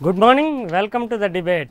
Good morning welcome to the debate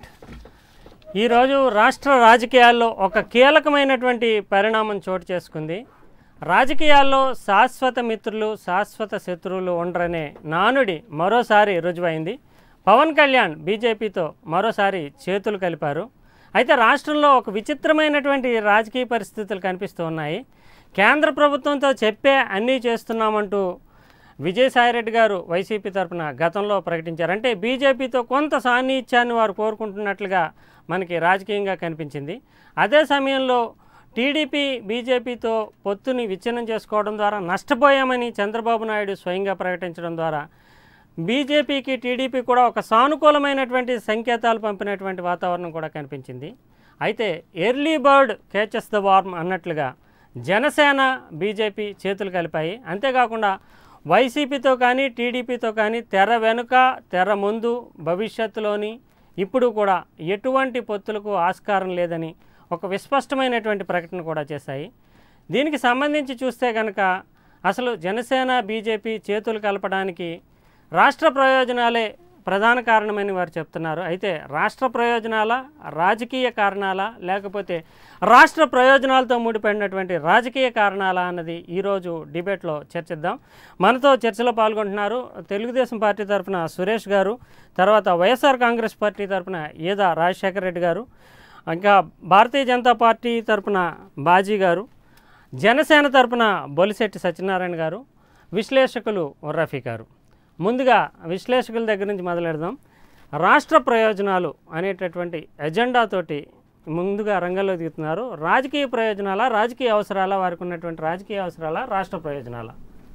ఈరోజు రాష్ట్ర రాజకీయాల్లో ఒక కీలకమైనటువంటి పరిణామం చోటు చేసుకుంది రాజకీయాల్లో శాశ్వత మిత్రులు శాశ్వత శత్రువులు ఉండరనే నానుడి మరోసారి రుజువైంది పవన్ కళ్యాణ్ బీజేపీతో మరోసారి చేతులు కలిపారు అయితే రాష్ట్రంలో ఒక విచిత్రమైనటువంటి రాజకీయ పరిస్థితులు కనిపిస్తూ ఉన్నాయి కేంద్ర ప్రభుత్వంతో చెప్పే అన్నీ చేస్తున్నామంటూ విజయసాయిరెడ్డి గారు వైసీపీ తరపున గతంలో ప్రకటించారు అంటే బీజేపీతో కొంత సాన్నిహిత్యాన్ని వారు కోరుకుంటున్నట్లుగా మనకి రాజకీయంగా కనిపించింది అదే సమయంలో టీడీపీ బీజేపీతో పొత్తుని విచ్ఛిన్నం చేసుకోవడం ద్వారా నష్టపోయామని చంద్రబాబు నాయుడు స్వయంగా ప్రకటించడం ద్వారా బీజేపీకి టీడీపీ కూడా ఒక సానుకూలమైనటువంటి సంకేతాలు పంపినటువంటి వాతావరణం కూడా కనిపించింది అయితే early bird catches the worm అన్నట్లుగా జనసేన బీజేపీ చేతులు కలిపాయి అంతేకాకుండా వైసీపీతో కానీ టీడీపీతో కానీ తెర వెనుక తెర ముందు భవిష్యత్తులోని ఇప్పుడు కూడా ఎటువంటి పొత్తులకు ఆస్కారం లేదని ఒక విస్పష్టమైనటువంటి ప్రకటన కూడా చేశాయి దీనికి సంబంధించి చూస్తే కనుక అసలు జనసేన బీజేపీ చేతులు కలపడానికి రాష్ట్ర ప్రయోజనాలే ప్రధాన కారణమని వారు చెప్తున్నారు అయితే రాష్ట్ర ప్రయోజనాల రాజకీయ కారణాల లేకపోతే రాష్ట్ర ప్రయోజనాలతో ముడిపడినటువంటి రాజకీయ కారణాల అన్నది ఈరోజు డిబేట్లో చర్చిద్దాం మనతో చర్చలో పాల్గొంటున్నారు తెలుగుదేశం పార్టీ తరఫున సురేష్ గారు తర్వాత వైఎస్ఆర్ కాంగ్రెస్ పార్టీ తరఫున ఏదా రాజశేఖర రెడ్డి గారు ఇంకా భారతీయ జనతా పార్టీ తరఫున బాజీ గారు జనసేన తరపున బొలిశెట్టి సత్యనారాయణ గారు విశ్లేషకులు రఫీ గారు ముందుగా విశ్లేషకుల దగ్గర నుంచి మొదలెడదాం రాష్ట్ర ప్రయోజనాలు అనేటటువంటి ఎజెండాతోటి ముందుగా రంగంలో దిగుతున్నారు రాజకీయ ప్రయోజనాల రాజకీయ అవసరాల వారికి ఉన్నటువంటి రాజకీయ అవసరాల రాష్ట్ర ప్రయోజనాల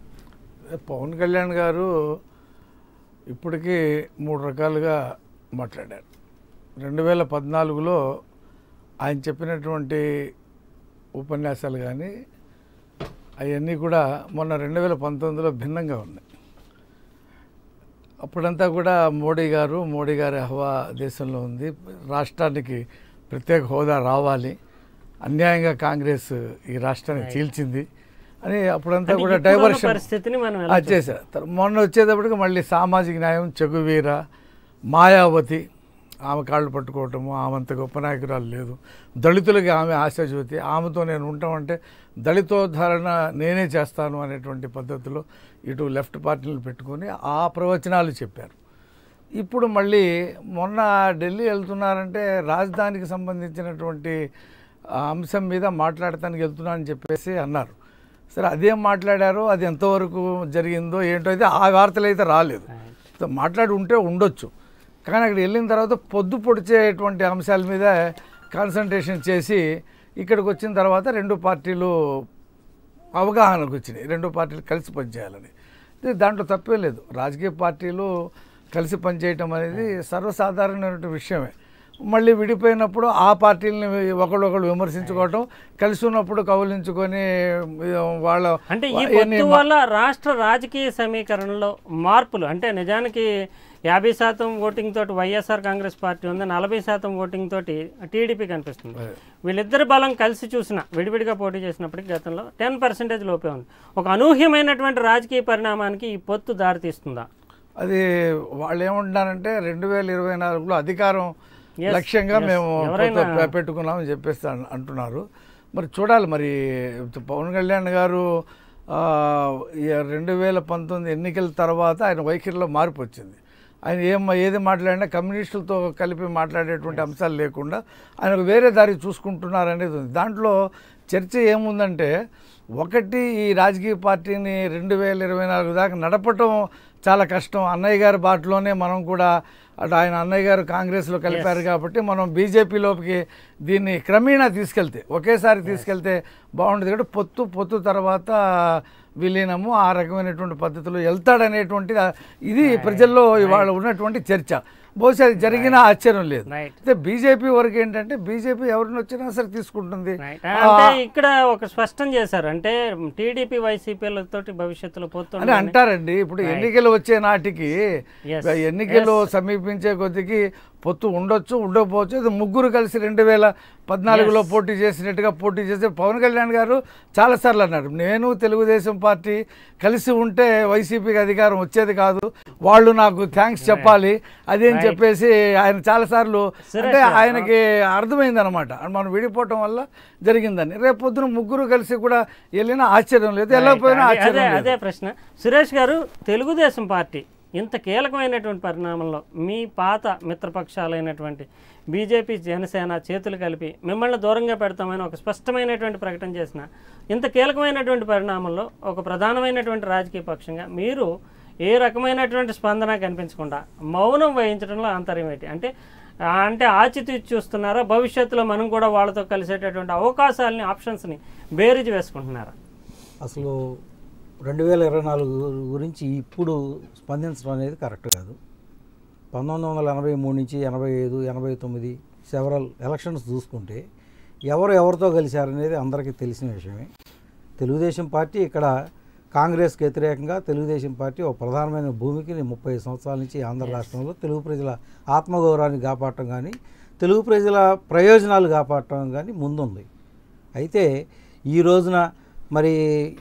పవన్ కళ్యాణ్ గారు ఇప్పటికీ మూడు రకాలుగా మాట్లాడారు రెండు వేల పద్నాలుగులో ఆయన చెప్పినటువంటి ఉపన్యాసాలు కానీ అవన్నీ కూడా మొన్న రెండు వేల పంతొమ్మిదిలో భిన్నంగా ఉన్నాయి అప్పుడంతా కూడా మోడీ గారు మోడీ గారి హవా దేశంలో ఉంది రాష్ట్రానికి ప్రత్యేక హోదా రావాలి అన్యాయంగా కాంగ్రెస్ ఈ రాష్ట్రాన్ని చీల్చింది అని అప్పుడంతా అంటే కూడా ఇప్పుడున్న డైవర్షన్ పరిస్థితిని మనం ఎలా అది చేశారు తర్- మొన్న వచ్చేటప్పటికి మళ్ళీ సామాజిక న్యాయం చెగువీర మాయావతి ఆమె కాళ్ళు పట్టుకోవటము ఆమె అంత గొప్ప నాయకురాలు లేదు దళితులకి ఆమె ఆశాజ్యోతి ఆమెతో నేను ఉంటామంటే దళితోద్ధరణ నేనే చేస్తాను అనేటువంటి పద్ధతిలో ఇటు లెఫ్ట్ పార్టీలు పెట్టుకొని ఆ ప్రవచనాలు చెప్పారు ఇప్పుడు మళ్ళీ మొన్న ఢిల్లీ వెళ్తున్నారంటే రాజధానికి సంబంధించినటువంటి ఆ అంశం మీద మాట్లాడటానికి వెళ్తున్నా అని చెప్పేసి అన్నారు సరే అదేం మాట్లాడారో అది ఎంతవరకు జరిగిందో ఏంటో అయితే ఆ వార్తలు అయితే రాలేదు సో మాట్లాడి ఉంటే ఉండొచ్చు కానీ అక్కడ వెళ్ళిన తర్వాత పొద్దు పొడిచేటువంటి అంశాల మీద కాన్సన్ట్రేషన్ చేసి ఇక్కడికి వచ్చిన తర్వాత రెండు పార్టీలు అవగాహనకు వచ్చినాయి రెండు పార్టీలు కలిసి పనిచేయాలని ఇది దాంట్లో తప్పే లేదు రాజకీయ పార్టీలు కలిసి పనిచేయటం అనేది సర్వసాధారణమైన విషయమే మళ్ళీ విడిపోయినప్పుడు ఆ పార్టీలని ఒకళ్ళొకళ్ళు విమర్శించుకోవటం కలిసి ఉన్నప్పుడు కౌలించుకొని వాళ్ళ అంటే ఈ ఎన్ని పొత్తు వల్ల రాష్ట్ర రాజకీయ సమీకరణలో మార్పులు అంటే నిజానికి యాభై శాతం ఓటింగ్ తోటి వైఎస్ఆర్ కాంగ్రెస్ పార్టీ ఉంది నలభై శాతం ఓటింగ్ తోటి టీడీపీ కనిపిస్తుంది వీళ్ళిద్దరి బలం కలిసి చూసిన విడివిడిగా పోటీ చేసినప్పటికీ గతంలో టెన్ పర్సెంటేజ్ లోపే ఉంది ఒక అనూహ్యమైనటువంటి రాజకీయ పరిణామానికి ఈ పొత్తు దారితీస్తుందా అది వాళ్ళు ఏమంటున్నారంటే రెండు వేల ఇరవై నాలుగులో అధికారం Yes, లక్ష్యంగా yes. మేము ఎవరైనా- పొత్తు పె- పెట్టుకున్నామని చెప్పేసి అన్- అంటున్నారు మరి చూడాలి మరి పవన్ కళ్యాణ్ గారు ఆ, ఈ రెండు వేల పంతొమ్మిది ఎన్నికల తర్వాత ఆయన వైఖరిలో మార్పు వచ్చింది ఆయన ఏం ఏది మాట్లాడినా కమ్యూనిస్టులతో కలిపి మాట్లాడేటువంటి అంశాలు లేకుండా ఆయన ఒక వేరే దారి చూసుకుంటున్నారు అనేది ఉంది దాంట్లో చర్చ ఏముందంటే ఒకటి ఈ రాజకీయ పార్టీని రెండు వేల ఇరవై నాలుగు దాకా నడపటం చాలా కష్టం అన్నయ్య గారి బాటలోనే మనం కూడా అటు ఆయన అన్నయ్య గారు కాంగ్రెస్లో కలిపారు కాబట్టి మనం బీజేపీలోకి దీన్ని క్రమేణా తీసుకెళ్తే ఒకేసారి తీసుకెళ్తే బాగుంటుంది కాబట్టి పొత్తు పొత్తు తర్వాత విలీనము ఆ రకమైనటువంటి పద్ధతిలో వెళ్తాడనేటువంటి ఆ- ఇది ప్రజల్లో ఇవాళ ఉన్నటువంటి చర్చ బహుశా అది జరిగినా ఆశ్చర్యం లేదు Right. అయితే బీజేపీ వరకు ఏంటంటే బీజేపీ ఎవరిని వచ్చినా సరే తీసుకుంటుంది Right. అంటే ఇక్కడ ఒక స్పష్టం చేశారు అంటే టీడీపీ వైసీపీలతోటి భవిష్యత్తులో పొత్తు అని ఉందని- అంటారండి ఇప్పుడు ఎన్నికలు వచ్చే నాటికి Yes. ఎన్నికలు సమీపించే కొద్దికి పొత్తు ఉండొచ్చు ఉండకపోవచ్చు ఇది ముగ్గురు కలిసి రెండు వేల పద్నాలుగులో పోటీ చేసినట్టుగా పోటీ చేస్తే పవన్ కళ్యాణ్ గారు చాలాసార్లు అన్నారు నేను తెలుగుదేశం పార్టీ కలిసి ఉంటే వైసీపీకి అధికారం వచ్చేది కాదు వాళ్ళు నాకు థ్యాంక్స్ చెప్పాలి అది అని Right. చెప్పేసి ఆయన చాలాసార్లు సురేష్ అంటే గారు. ఆయనకి అర్థమైంది అనమాట మనం విడిపోవటం వల్ల జరిగిందని రేపు పొద్దున ముగ్గురు కలిసి కూడా వెళ్ళినా ఆశ్చర్యం లేదు వెళ్ళకపోయినా అదే- అదే ఆశ్చర్యం అదే లేదు ప్రశ్న సురేష్ గారు తెలుగుదేశం పార్టీ ఇంత కీలకమైనటువంటి పరిణామంలో మీ పాత మిత్రపక్షాలైనటువంటి బీజేపీ జనసేన చేతులు కలిపి మిమ్మల్ని దూరంగా పెడతామని ఒక స్పష్టమైనటువంటి ప్రకటన చేసిన ఇంత కీలకమైనటువంటి పరిణామంలో ఒక ప్రధానమైనటువంటి రాజకీయ పక్షంగా మీరు ఏ రకమైనటువంటి స్పందన కనిపించకుండా మౌనం వహించడంలో ఆంతర్యం ఏంటి అంటే ఆ, అంటే ఆచితూచి చూస్తున్నారా భవిష్యత్తులో మనం కూడా వాళ్ళతో కలిసేటటువంటి అవకాశాలని ఆప్షన్స్ని బేరీజ్ వేసుకుంటున్నారా అసలు రెండు వేల ఇరవై నాలుగు గురించి ఇప్పుడు స్పందించడం అనేది కరెక్ట్ కాదు పంతొమ్మిది వందల ఎనభై మూడు నుంచి ఎనభై ఐదు ఎనభై తొమ్మిది సెవరల్ ఎలక్షన్స్ చూసుకుంటే ఎవరు ఎవరితో కలిశారనేది అందరికీ తెలిసిన విషయమే తెలుగుదేశం పార్టీ ఇక్కడ కాంగ్రెస్కి వ్యతిరేకంగా తెలుగుదేశం పార్టీ ఒక ప్రధానమైన భూమికి ముప్పై సంవత్సరాల నుంచి ఆంధ్ర రాష్ట్రంలో తెలుగు ప్రజల ఆత్మగౌరవాన్ని కాపాడటం కానీ తెలుగు ప్రజల ప్రయోజనాలు కాపాడటం కానీ ముందుంది అయితే ఈ రోజున మరి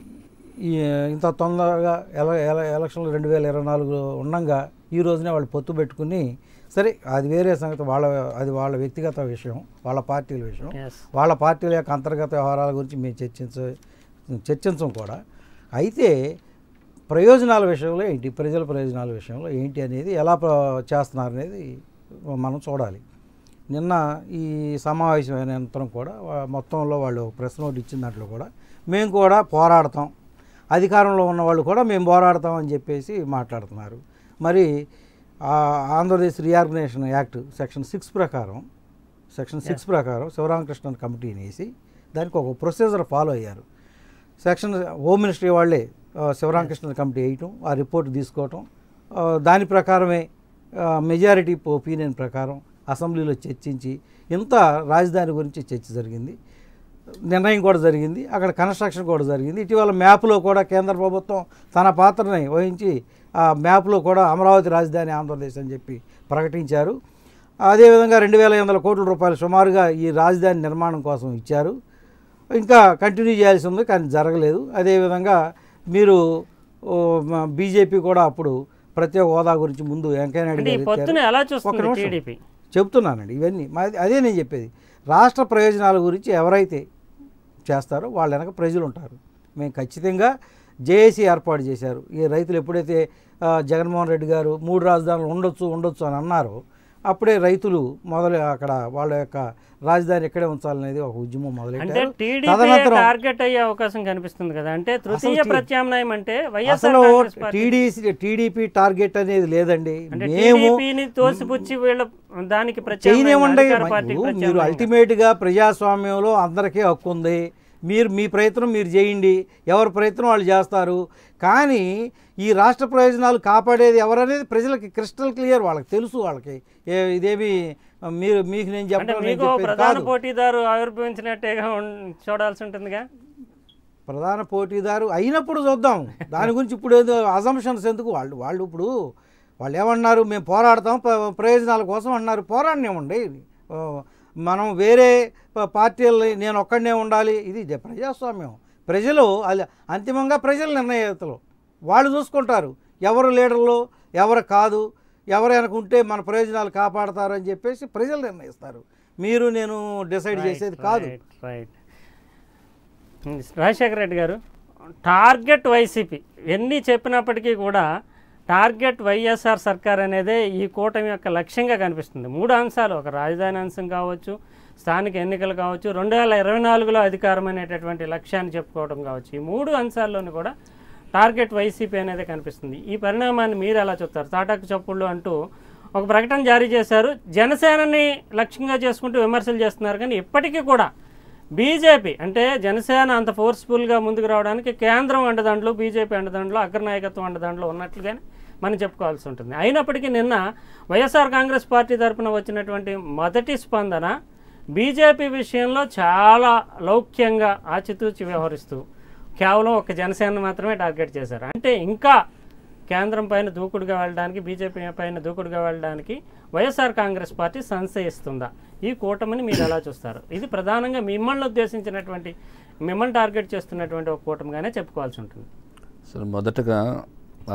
ఈ ఇంత తొందరగా ఎల ఎల ఎలక్షన్లు రెండు వేల ఇరవై నాలుగు ఉండగా ఈ రోజునే వాళ్ళు పొత్తు పెట్టుకుని సరే అది వేరే సంగతి వాళ్ళ అది వాళ్ళ వ్యక్తిగత విషయం వాళ్ళ పార్టీల విషయం ఎస్ వాళ్ళ పార్టీల యొక్క అంతర్గత వ్యవహారాల గురించి మేము చర్చించ చర్చించం కూడా అయితే ప్రయోజనాల విషయంలో ఏంటి ప్రజల ప్రయోజనాల విషయంలో ఏంటి అనేది ఎలా ప్ర- చేస్తున్నారు అనేది మనం చూడాలి నిన్న ఈ సమావేశమైన అనంతరం కూడా వా- మొత్తంలో వాళ్ళు ప్రెస్ నోట్ ఇచ్చిన దాంట్లో కూడా మేము కూడా పోరాడతాం అధికారంలో ఉన్న వాళ్ళు కూడా మేము పోరాడతాం అని చెప్పేసి మాట్లాడుతున్నారు మరి ఆ Andhra Pradesh reorganisation act section six ప్రకారం సెక్షన్ సిక్స్ ప్రకారం శివరామకృష్ణన్ కమిటీని వేసి దానికి ఒక ప్రొసీజర్ ఫాలో అయ్యారు సెక్షన్ హోమ్ మినిస్ట్రీ వాళ్ళే ఆ, శివరామకృష్ణ కమిటీ వేయటం ఆ రిపోర్ట్ తీసుకోవటం ఆ, దాని ప్రకారమే మెజారిటీ ఒపీనియన్ ప్రకారం అసెంబ్లీలో చర్చించి ఇంత రాజధాని గురించి చర్చ జరిగింది నిర్ణయం కూడా జరిగింది అక్కడ కన్స్ట్రక్షన్ కూడా జరిగింది ఇటీవల మ్యాప్లో కూడా కేంద్ర ప్రభుత్వం తన పాత్రని వహించి ఆ మ్యాప్లో కూడా అమరావతి రాజధాని ఆంధ్రప్రదేశ్ అని చెప్పి ప్రకటించారు అదేవిధంగా రెండు వేల ఐదు వందల కోట్ల రూపాయలు సుమారుగా ఈ రాజధాని నిర్మాణం కోసం ఇచ్చారు ఇంకా కంటిన్యూ చేయాల్సి ఉంది కానీ జరగలేదు అదేవిధంగా మీరు బీజేపీ కూడా అప్పుడు ప్రత్యేక హోదా గురించి ముందు వెంకయ్య నాయుడు అంటే ఈ గారు పొత్తుని ఎత్తారు. ఎలా ఒక్క చూస్తుంది నిమిషం. టీడీపీ చెప్తున్నానండి ఇవన్నీ మాది అదే నేను చెప్పేది రాష్ట్ర ప్రయోజనాల గురించి ఎవరైతే చేస్తారో వాళ్ళ వెనక ప్రజలు ఉంటారు మేము ఖచ్చితంగా జేఏసీ ఏర్పాటు చేశారు ఈ రైతులు ఎప్పుడైతే ఆ, జగన్మోహన్ రెడ్డి గారు మూడు రాజధానులు ఉండొచ్చు ఉండొచ్చు అని అన్నారో అప్పుడే రైతులు మొదలు అక్కడ వాళ్ళ యొక్క రాజధాని ఎక్కడే ఉంచాలనేది ఒక ఉద్యమం అంటే మొదలెట్టారు టీడీపీ తదనంతరం టార్గెట్ అయ్యే అవకాశం కనిపిస్తుంది కదా అంటే తృతీయ అసలు టీ- ప్రత్యామ్నాయం అంటే వైఎస్ఆర్ అసలు Congress party TDC TDP target అనేది లేదండి అంటే మేము టీడీపీని తోసిపుచ్చి వీళ్ళ దానికి చేయనివ్వండి ప్రత్యామ్నాయం మీరు పార్టీకి మీరు ప్రత్యామ్నాయంగా. అల్టిమేట్గా ప్రజాస్వామ్యంలో అందరికీ హక్కు ఉంది మీరు మీ ప్రయత్నం మీరు చేయండి ఎవరి ప్రయత్నం వాళ్ళు చేస్తారు కానీ ఈ రాష్ట్ర ప్రయోజనాలు కాపాడేది ఎవరనేది ప్రజలకి క్రిస్టల్ క్లియర్ వాళ్ళకి తెలుసు వాళ్ళకి ఏ ఇదేమి మీరు మీకు నేను అంటే చెప్పడం నేను మీకు చెప్పేది ప్రధాన కాదు పోటీదారు ఆవిర్భవించినట్టేగా ఉన్- చూడాల్సి ఉంటుందిగా ప్రధాన పోటీదారు అయినప్పుడు చూద్దాం దాని గురించి ఇప్పుడు ఏదో అజంప్షన్స్ ఎందుకు వాళ్ళు వాళ్ళు ఇప్పుడు వాళ్ళు ఏమన్నారు మేము పోరాడతాం ప్ర- ప్రయోజనాల కోసం అన్నారు పోరాడనివ్వండి ఆ, మనం వేరే ప- పార్టీలని నేను ఒక్కడనే ఉండాలి ఇది జ- ప్రజాస్వామ్యం ప్రజలు అది అంతిమంగా ప్రజల నిర్ణయేతలు వాళ్ళు చూసుకుంటారు ఎవరు లీడర్లు ఎవరు కాదు ఎవరు అనుకుంటే మన ప్రయోజనాలు కాపాడతారు అని చెప్పేసి ప్రజలు నిర్ణయిస్తారు మీరు నేను డిసైడ్ చేసేది కాదు రైట్ రైట్ రాజశేఖర రెడ్డి గారు టార్గెట్ వైసీపీ ఎన్ని చెప్పినప్పటికీ కూడా టార్గెట్ వైఎస్ఆర్ సర్కార్ అనేదే ఈ కూటమి యొక్క లక్ష్యంగా కనిపిస్తుంది మూడు అంశాలు ఒక రాజధాని అంశం కావచ్చు స్థానిక ఎన్నికలు కావచ్చు రెండు వేల ఇరవై నాలుగులో అధికారం అనేటటువంటి లక్ష్యాన్ని చెప్పుకోవడం కావచ్చు ఈ మూడు అంశాల్లోనూ కూడా టార్గెట్ వైసీపీ అనేది కనిపిస్తుంది ఈ పరిణామాన్ని మీరు ఎలా చూస్తారు తాటాకు చప్పుళ్ళు అంటూ ఒక ప్రకటన జారీ చేశారు జనసేనని లక్ష్యంగా చేసుకుంటూ విమర్శలు చేస్తున్నారు కానీ ఇప్పటికీ కూడా బీజేపీ అంటే జనసేన అంత ఫోర్స్ఫుల్గా ముందుకు రావడానికి కేంద్రం అండదండలు బీజేపీ అండదండలు అగ్రనాయకత్వం అండదండలు ఉన్నట్లుగానే మనం చెప్పుకోవాల్సి ఉంటుంది అయినప్పటికీ నిన్న వైఎస్ఆర్ కాంగ్రెస్ పార్టీ తరపున వచ్చినటువంటి మొదటి స్పందన బీజేపీ విషయంలో చాలా లౌక్యంగా ఆచితూచి వ్యవహరిస్తూ కేవలం ఒక జనసేన మాత్రమే టార్గెట్ చేశారు అంటే ఇంకా కేంద్రం పైన దూకుడుగా వెళ్ళడానికి బీజేపీ పైన దూకుడుగా వెళ్ళడానికి వైఎస్ఆర్ కాంగ్రెస్ పార్టీ సంశయిస్తుందా ఈ కూటమిని మీరు ఎలా చూస్తారు ఇది ప్రధానంగా మిమ్మల్ని ఉద్దేశించినటువంటి మిమ్మల్ని టార్గెట్ చేస్తున్నటువంటి ఒక కూటమిగానే చెప్పుకోవాల్సి ఉంటుంది సరే మొదటగా ఆ,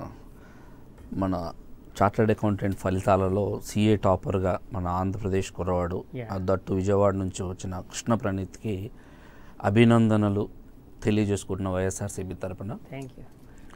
మన చార్టర్డ్ అకౌంటెంట్ ఫలితాలలో సిఏ టాపర్గా మన ఆంధ్రప్రదేశ్ కుర్రవాడు Yeah. ఆ దట్టు విజయవాడ నుంచి వచ్చిన కృష్ణ ప్రణీత్కి అభినందనలు తెలియజేసుకుంటున్న వైఎస్ఆర్సీపీ తరపున థ్యాంక్ యూ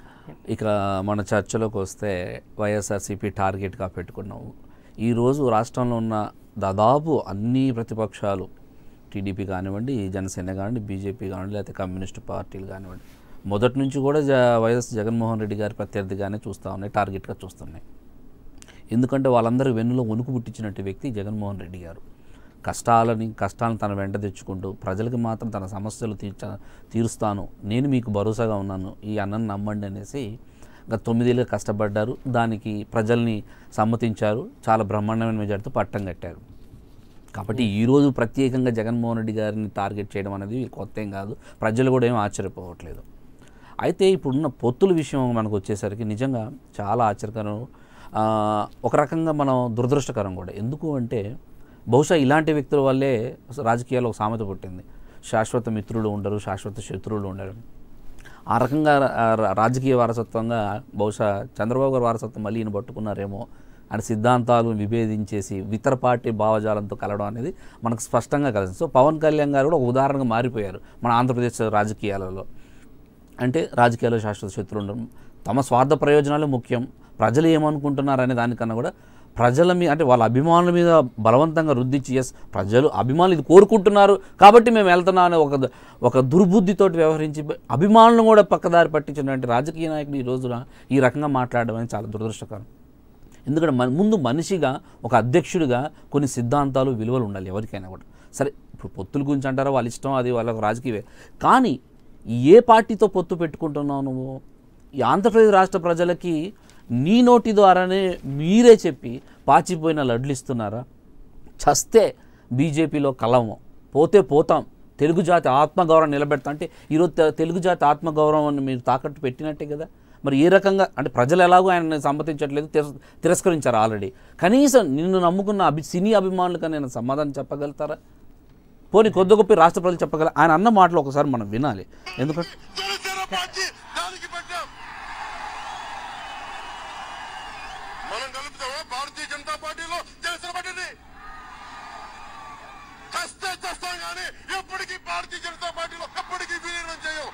ఇక మన చర్చలోకి వస్తే వైఎస్ఆర్సీపీ టార్గెట్గా పెట్టుకున్నాము ఈరోజు రాష్ట్రంలో ఉన్న దాదాపు అన్ని ప్రతిపక్షాలు టీడీపీ కానివ్వండి జనసేన కానివ్వండి బీజేపీ కానివ్వండి లేకపోతే కమ్యూనిస్ట్ పార్టీలు కానివ్వండి మొదటి నుంచి కూడా జ వైఎస్ జగన్మోహన్ రెడ్డి గారి ప్రత్యర్థిగానే చూస్తూ ఉన్నాయి టార్గెట్గా చూస్తున్నాయి ఎందుకంటే వాళ్ళందరూ వెన్నులో వణుకు పుట్టించినట్టు వ్యక్తి జగన్మోహన్ రెడ్డి గారు కష్టాలని కష్టాలను తన వెంట తెచ్చుకుంటూ ప్రజలకి మాత్రం తన సమస్యలు తీర్చ తీరుస్తాను నేను మీకు భరోసాగా ఉన్నాను ఈ అన్నను నమ్మండి అనేసి గత తొమ్మిదేళ్ళుగా కష్టపడ్డారు దానికి ప్రజల్ని సమ్మతించారు చాలా బ్రహ్మాండమైన మెజార్టీతో పట్టం కట్టారు కాబట్టి ఈరోజు ప్రత్యేకంగా జగన్మోహన్ రెడ్డి గారిని టార్గెట్ చేయడం అనేది కొత్త ఏం కాదు ప్రజలు కూడా ఏం ఆశ్చర్యపోవట్లేదు అయితే ఇప్పుడున్న పొత్తుల విషయం మనకు వచ్చేసరికి నిజంగా చాలా ఆశ్చర్యకరం ఆ, ఒక రకంగా మనం దురదృష్టకరం కూడా ఎందుకు అంటే బహుశా ఇలాంటి వ్యక్తుల వల్లే రాజకీయాల్లో ఒక సామెత పుట్టింది శాశ్వత మిత్రులు ఉండరు శాశ్వత శత్రువులు ఉండరు ఆ రకంగా రా- రా- రాజకీయ వారసత్వంగా బహుశా చంద్రబాబు గారి వారసత్వం మళ్ళీ ఈయన పట్టుకున్నారేమో అని సిద్ధాంతాలు విభేదించేసి ఇతర పార్టీ భావజాలంతో కలవడం అనేది మనకు స్పష్టంగా కలిసింది సో పవన్ కళ్యాణ్ గారు కూడా ఒక ఉదాహరణగా మారిపోయారు మన ఆంధ్రప్రదేశ్ రాజకీయాలలో అంటే రాజకీయాల్లో శాశ్వత శత్రువులు ఉండడం తమ స్వార్థ ప్రయోజనాలు ముఖ్యం ప్రజలు ఏమనుకుంటున్నారు అనే దానికన్నా కూడా ప్రజల మీద అంటే వాళ్ళ అభిమానుల మీద బలవంతంగా రుద్దిచ్చి ఎస్ ప్రజలు అభిమానులు ఇది కోరుకుంటున్నారు కాబట్టి మేము వెళ్తున్నాం అనే ఒక ఒక దుర్బుద్ధితోటి వ్యవహరించి అభిమానులను కూడా పక్కదారి పట్టించినటువంటి రాజకీయ నాయకులు ఈ రోజున ఈ రకంగా మాట్లాడడం అనేది చాలా దురదృష్టకరం ఎందుకంటే మన ముందు మనిషిగా ఒక అధ్యక్షుడిగా కొన్ని సిద్ధాంతాలు విలువలు ఉండాలి ఎవరికైనా కూడా సరే ఇప్పుడు పొత్తుల గురించి అంటారా వాళ్ళ ఇష్టం అది వాళ్ళ రాజకీయమే కానీ ఏ పార్టీతో పొత్తు పెట్టుకుంటున్నావు నువ్వు ఈ ఆంధ్రప్రదేశ్ రాష్ట్ర ప్రజలకి నీ నోటి ద్వారానే మీరే చెప్పి పాచిపోయిన లడ్లు ఇస్తున్నారా చస్తే బీజేపీలో కలవం పోతే పోతాం తెలుగు జాతి ఆత్మగౌరవం నిలబెడతా అంటే ఈరోజు తె- తెలుగు జాతి ఆత్మగౌరవాన్ని మీరు తాకట్టు పెట్టినట్టే కదా మరి ఏ రకంగా అంటే ప్రజలు ఎలాగో ఆయన సమ్మతించట్లేదు తిరస్- తిరస్కరించారు ఆల్రెడీ కనీసం నిన్ను నమ్ముకున్న అభి సినీ అభిమానులుగా నేను సమాధానం చెప్పగలుగుతారా పోనీ కొద్ది గొప్ప రాష్ట్ర ప్రజలు చెప్పగల ఆయన అన్న మాటలు ఒకసారి మనం వినాలి ఎందుకంటే జనసేన పార్టీ దానికి పెట్టాం మనం కలుపుతామా భారతీయ జనతా పార్టీలో జనసేన పార్టీని చస్తే చస్తాం కానీ ఎప్పటికీ భారతీయ జనతా పార్టీలో ఎప్పటికీ విలీనం చేయం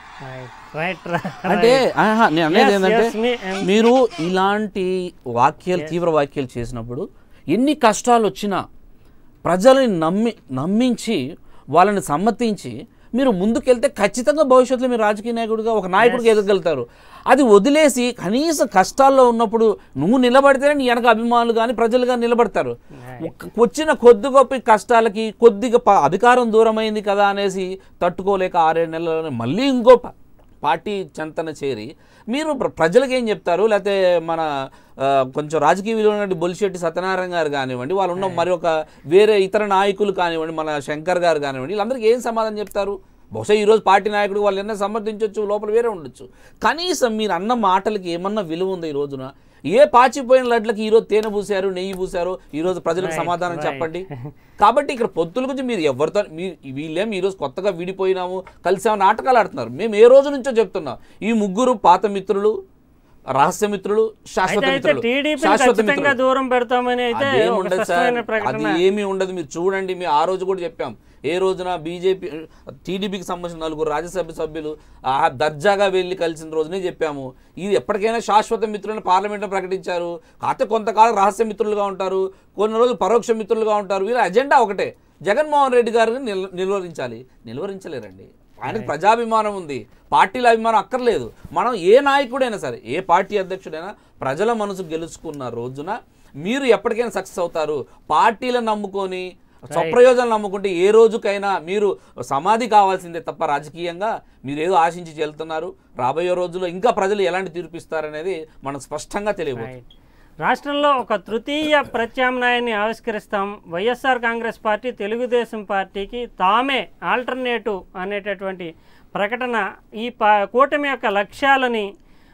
రైట్ అంటే ఆహా, నేను అనేది Yes, ఏంటంటే yes, me- um, మీరు ఇలాంటి వాక్యాలు తీవ్ర వాక్యాలు చేసినప్పుడు ఎన్ని కష్టాలు వచ్చినా ప్రజల్ని నమ్మి నమ్మించి వాళ్ళని సమ్మతించి మీరు ముందుకెళ్తే ఖచ్చితంగా భవిష్యత్తులో మీరు రాజకీయ నాయకుడిగా ఒక నాయకుడిగా ఎదగలుగుతారు అది వదిలేసి కనీసం కష్టాల్లో ఉన్నప్పుడు నువ్వు నిలబడితేనే నీ వెనక అభిమానులు కానీ ప్రజలు కానీ నిలబడతారు ఒక్క- వచ్చిన కొద్ది గొప్ప కష్టాలకి కొద్దిగా ప- అధికారం దూరమైంది కదా అనేసి తట్టుకోలేక ఆరేడు నెలలు మళ్ళీ ఇంకో ప- పార్టీ చెంతన చేరి మీరు ప్ర- ప్రజలకు ఏం చెప్తారు లేకపోతే మన ఆ, కొంచెం రాజకీయ విలువ బొలిశెట్టి సత్యనారాయణ గారు కానివ్వండి వాళ్ళు ఉన్న మరి ఒక వేరే ఇతర నాయకులు కానివ్వండి మన శంకర్ గారు కానివ్వండి వీళ్ళందరికీ ఏం సమాధానం చెప్తారు బహుశా ఈరోజు పార్టీ నాయకుడు వాళ్ళు ఎన్నో సమర్థించవచ్చు లోపల వేరే ఉండొచ్చు కనీసం మీరు అన్న మాటలకి ఏమన్నా విలువ ఉంది ఈ రోజున ఏ పాచిపోయిన లడ్లకి ఈరోజు తేనె పూసారు నెయ్యి పూసారు ఈరోజు ప్రజలకు Right, సమాధానం right. చెప్పండి కాబట్టి ఇక్కడ పొత్తుల గురించి మీరు ఎవరితో మీ వీళ్ళేం ఈరోజు కొత్తగా విడిపోయినాము కలిసాము నాటకాలు ఆడుతున్నారు మేము ఏ రోజు నుంచో చెప్తున్నాం ఈ ముగ్గురు పాత మిత్రులు రహస్య మిత్రులు శాశ్వత అయితే అయితే మిత్రులు టీడీపీ శాశ్వత ఖచ్చితంగా మిత్రులు దూరం పెడతామని అయితే అదేం ఒక ఉండదు సార్ స్పష్టమైన అది ప్రకటన ఏమీ ఉండదు మీరు చూడండి మేము ఆ రోజు కూడా చెప్పాం ఏ రోజున బీజేపీ టీడీపీకి సంబంధించిన నలుగురు రాజ్యసభ సభ్యులు ఆ దర్జాగా వెళ్ళి కలిసిన రోజునే చెప్పాము ఇది ఎప్పటికైనా శాశ్వత మిత్రులను పార్లమెంట్లో ప్రకటించారు కాకపోతే కొంతకాలం రహస్య మిత్రులుగా ఉంటారు కొన్ని రోజులు పరోక్ష మిత్రులుగా ఉంటారు వీళ్ళ అజెండా ఒకటే జగన్మోహన్ రెడ్డి గారిని నిల్ నిలువరించాలి నిలువరించలేరండి ఆయనకు ప్రజాభిమానం ఉంది పార్టీల అభిమానం అక్కర్లేదు మనం ఏ నాయకుడైనా సరే ఏ పార్టీ అధ్యక్షుడైనా ప్రజల మనసు గెలుచుకున్న రోజున మీరు ఎప్పటికైనా సక్సెస్ అవుతారు పార్టీలను నమ్ముకొని స్వప్రయోజనాలు నమ్ముకుంటే ఏ రోజుకైనా మీరు సమాధి కావాల్సిందే తప్ప రాజకీయంగా మీరు ఏదో ఆశించి వెళ్తున్నారు రాబోయే రోజుల్లో ఇంకా ప్రజలు ఎలాంటి తీర్పిస్తారనేది మనం స్పష్టంగా తెలియబోతుంది రైట్. రాష్ట్రంలో ఒక తృతీయ ప్రత్యామ్నాయాన్ని ఆవిష్కరిస్తాం వైఎస్ఆర్ కాంగ్రెస్ పార్టీ తెలుగుదేశం పార్టీకి తామే ఆల్టర్నేటివ్ అనేటటువంటి ప్రకటన ఈ పా కూటమి యొక్క లక్ష్యాలని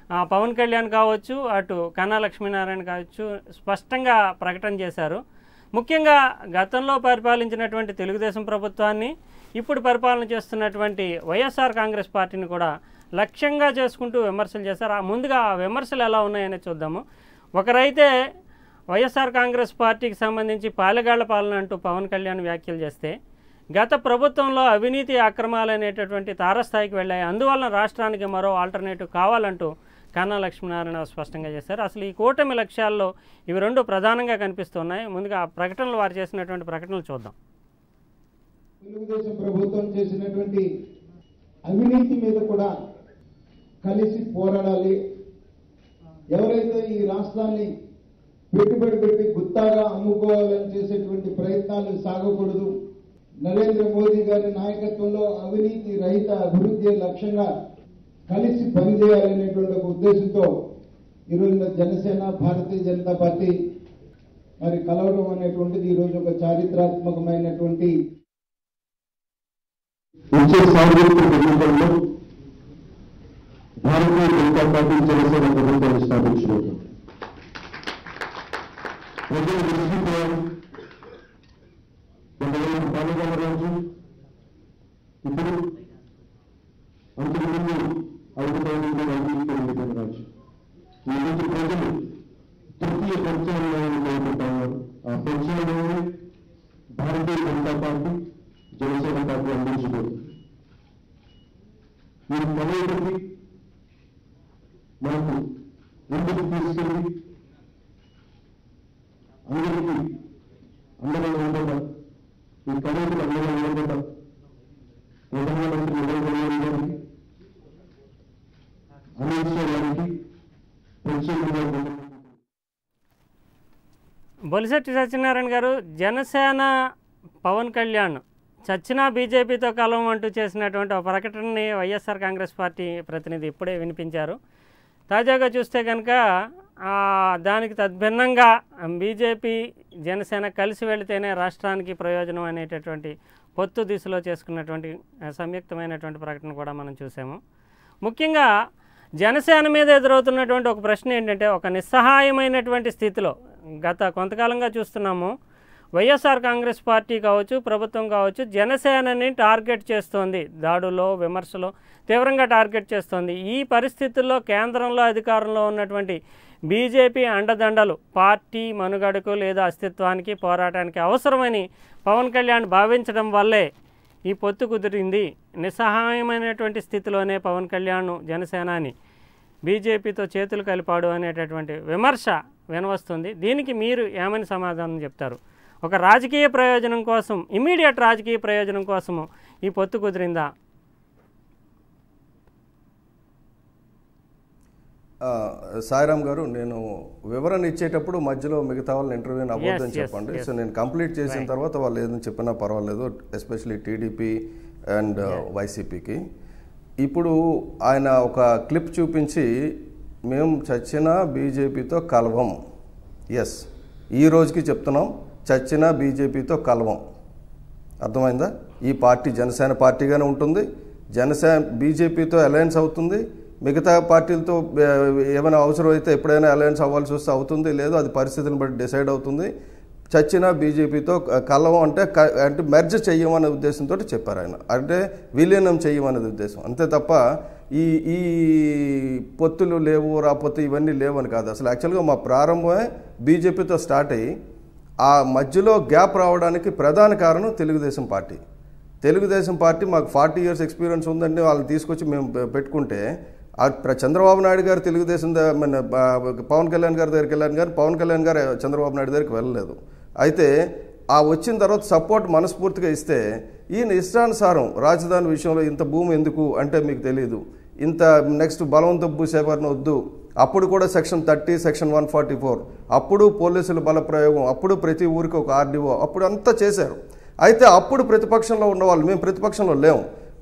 ఆ, పవన్ కళ్యాణ్ కావచ్చు అటు కన్నా లక్ష్మీనారాయణ కావచ్చు స్పష్టంగా ప్రకటన చేశారు ముఖ్యంగా గతంలో పరిపాలించినటువంటి తెలుగుదేశం ప్రభుత్వాన్ని ఇప్పుడు పరిపాలన చేస్తున్నటువంటి వైఎస్ఆర్ కాంగ్రెస్ పార్టీని కూడా లక్ష్యంగా చేసుకుంటూ విమర్శలు చేశారు ఆ ముందుగా ఆ విమర్శలు ఎలా ఉన్నాయని చూద్దాము ఒకరైతే వైఎస్ఆర్ కాంగ్రెస్ పార్టీకి సంబంధించి పాలెగాళ్ల పాలన అంటూ పవన్ కళ్యాణ్ వ్యాఖ్యలు చేస్తే గత ప్రభుత్వంలో అవినీతి అక్రమాలు అనేటటువంటి తారస్థాయికి వెళ్ళాయి అందువలన రాష్ట్రానికి మరో ఆల్టర్నేటివ్ కావాలంటూ కన్నా లక్ష్మీనారాయణ స్పష్టంగా చేశారు అసలు ఈ కూటమి లక్ష్యాల్లో ఇవి రెండు ప్రధానంగా కనిపిస్తున్నాయి ముందుగా ఆ ప్రకటనలు వారు చేసినటువంటి ప్రకటనలు చూద్దాం తెలుగుదేశం ప్రభుత్వం చేసినటువంటి అవినీతి మీద కూడా కలిసి పోరాడాలి ఎవరైతే ఈ రాష్ట్రాన్ని పెట్టుబడి పెట్టి గుత్తాగా అమ్ముకోవాలని చేసేటువంటి ప్రయత్నాలు సాగకూడదు నరేంద్ర మోదీ గారి నాయకత్వంలో అవినీతి రహిత అభివృద్ధి లక్ష్యంగా కలిసి పనిచేయాలనేటువంటి ఒక ఉద్దేశంతో ఈరోజు మరి జనసేన భారతీయ జనతా పార్టీ మరి కలవడం అనేటువంటిది ఈరోజు ఒక చారిత్రాత్మకమైనటువంటి వచ్చే సార్వత్రిక ఎన్నికల్లో భారతీయ జనతా పార్టీ జనసేన ప్రభుత్వాన్ని స్థాపించబోతుంది ప్రజలు విసిగిపోయారు కొంతమంది పాలన రోజు ఇప్పుడు అంతకుముందు ఐదు పైన అవినీతి ఎన్నికల రాజు ఈ రోజు ప్రజలు తృతీయ ప్రత్యామ్నాయాన్ని కోరుకుంటున్నారు ఆ ప్రత్యామ్నాయాన్ని భారతీయ జనతా పార్టీ జనసేన పార్టీ అందించబోతుంది ఈ కలయికకి మనకు ముందుకు తీసుకెళ్ళి అందరికీ అండగా ఉండగా ఈ కలయికలు అండగా ఉండగా ప్రధానమంత్రి నరేంద్ర మోడీ గారికి అమిత్ షా గారికి ప్రత్యేకంగా ధన్యవాదాలు. బొలిశెట్టి సత్యనారాయణ గారు జనసేన పవన్ కళ్యాణ్ చచ్చినా బీజేపీతో కలవం అంటూ చేసినటువంటి ఒక ప్రకటనని వైఎస్ఆర్ కాంగ్రెస్ పార్టీ ప్రతినిధి ఇప్పుడే వినిపించారు తాజాగా చూస్తే కనుక ఆ, దానికి తద్భిన్నంగా బీజేపీ జనసేన కలిసి వెళితేనే రాష్ట్రానికి ప్రయోజనం అనేటటువంటి పొత్తు దిశలో చేసుకున్నటువంటి ఆ, సంయుక్తమైనటువంటి ప్రకటన కూడా మనం చూసాము ముఖ్యంగా జనసేన మీద ఎదురవుతున్నటువంటి ఒక ప్రశ్న ఏంటంటే ఒక నిస్సహాయమైనటువంటి స్థితిలో గత కొంతకాలంగా చూస్తున్నాము వైఎస్ఆర్ కాంగ్రెస్ పార్టీ కావచ్చు ప్రభుత్వం కావచ్చు జనసేనని టార్గెట్ చేస్తోంది దాడులో విమర్శలో తీవ్రంగా టార్గెట్ చేస్తోంది ఈ పరిస్థితుల్లో కేంద్రంలో అధికారంలో ఉన్నటువంటి బీజేపీ అండదండలు పార్టీ మనుగడకు లేదా అస్తిత్వానికి పోరాటానికి అవసరమని పవన్ కళ్యాణ్ భావించడం వల్లే ఈ పొత్తు కుదిరింది నిస్సహాయమైనటువంటి స్థితిలోనే పవన్ కళ్యాణ్ జనసేనాని బీజేపీతో చేతులు కలిపాడు అనేటటువంటి విమర్శ వినవస్తుంది దీనికి మీరు ఏమని సమాధానం చెప్తారు ఒక రాజకీయ ప్రయోజనం కోసం ఇమీడియట్ రాజకీయ ప్రయోజనం కోసము ఈ పొత్తు కుదిరిందా ఆ, సాయిరామ్ గారు నేను వివరణ ఇచ్చేటప్పుడు మధ్యలో మిగతా వాళ్ళని ఇంటర్వ్యూ అవ్వద్దని yes, చెప్పండి yes. సో నేను కంప్లీట్ చేసిన తర్వాత వాళ్ళు ఏదని చెప్పినా పర్వాలేదు ఎస్పెషలీ టీడీపీ అండ్ వైసీపీకి ఇప్పుడు ఆయన ఒక క్లిప్ చూపించి మేము చచ్చిన బీజేపీతో కలవం ఎస్ ఈ రోజుకి చెప్తున్నాం చచ్చిన బీజేపీతో కలవం అర్థమైందా ఈ పార్టీ జనసేన పార్టీగానే ఉంటుంది జనసేన బీజేపీతో అలయన్స్ అవుతుంది మిగతా పార్టీలతో ఏ, ఏమైనా అవసరం అయితే ఎప్పుడైనా అలయన్స్ అవ్వాల్సి వస్తే అవుతుంది లేదు అది పరిస్థితిని బట్టి డిసైడ్ అవుతుంది చచ్చిన బీజేపీతో కలవం అంటే క- అంటే మెర్జ్ చెయ్యమనే ఉద్దేశంతో చెప్పారు ఆయన అంటే విలీనం చెయ్యమనేది ఉద్దేశం అంతే తప్ప ఈ ఈ పొత్తులు లేవు రాపోతే ఇవన్నీ లేవు అని కాదు అసలు యాక్చువల్గా మా ప్రారంభమే బీజేపీతో స్టార్ట్ అయ్యి ఆ మధ్యలో గ్యాప్ రావడానికి ప్రధాన కారణం తెలుగుదేశం పార్టీ తెలుగుదేశం పార్టీ మాకు ఫార్టీ ఇయర్స్ ఎక్స్పీరియన్స్ ఉందండి వాళ్ళని తీసుకొచ్చి మేము పె- పెట్టుకుంటే ఆ ప్ర- చంద్రబాబు నాయుడు గారు తెలుగుదేశం ద- మన బ- పవన్ కళ్యాణ్ గారి దగ్గరికి వెళ్ళాను కానీ పవన్ కళ్యాణ్ గారు చంద్రబాబు నాయుడు దగ్గరికి వెళ్ళలేదు అయితే ఆ వచ్చిన తర్వాత సపోర్ట్ మనస్ఫూర్తిగా ఇస్తే ఈయన ఇష్టానుసారం రాజధాని విషయంలో ఇంత భూమి ఎందుకు అంటే మీకు తెలియదు ఇంత నెక్స్ట్ బలవంత భూసేకరణ వద్దు అప్పుడు కూడా section thirty section one forty four అప్పుడు పోలీసుల బల ప్రయోగం అప్పుడు ప్రతి ఊరికి ఒక ఆర్డీఓ అప్పుడు అంతా చేశారు అయితే అప్పుడు ప్రతిపక్షంలో ఉన్నవాళ్ళు మేము ప్రతిపక్షంలో లేము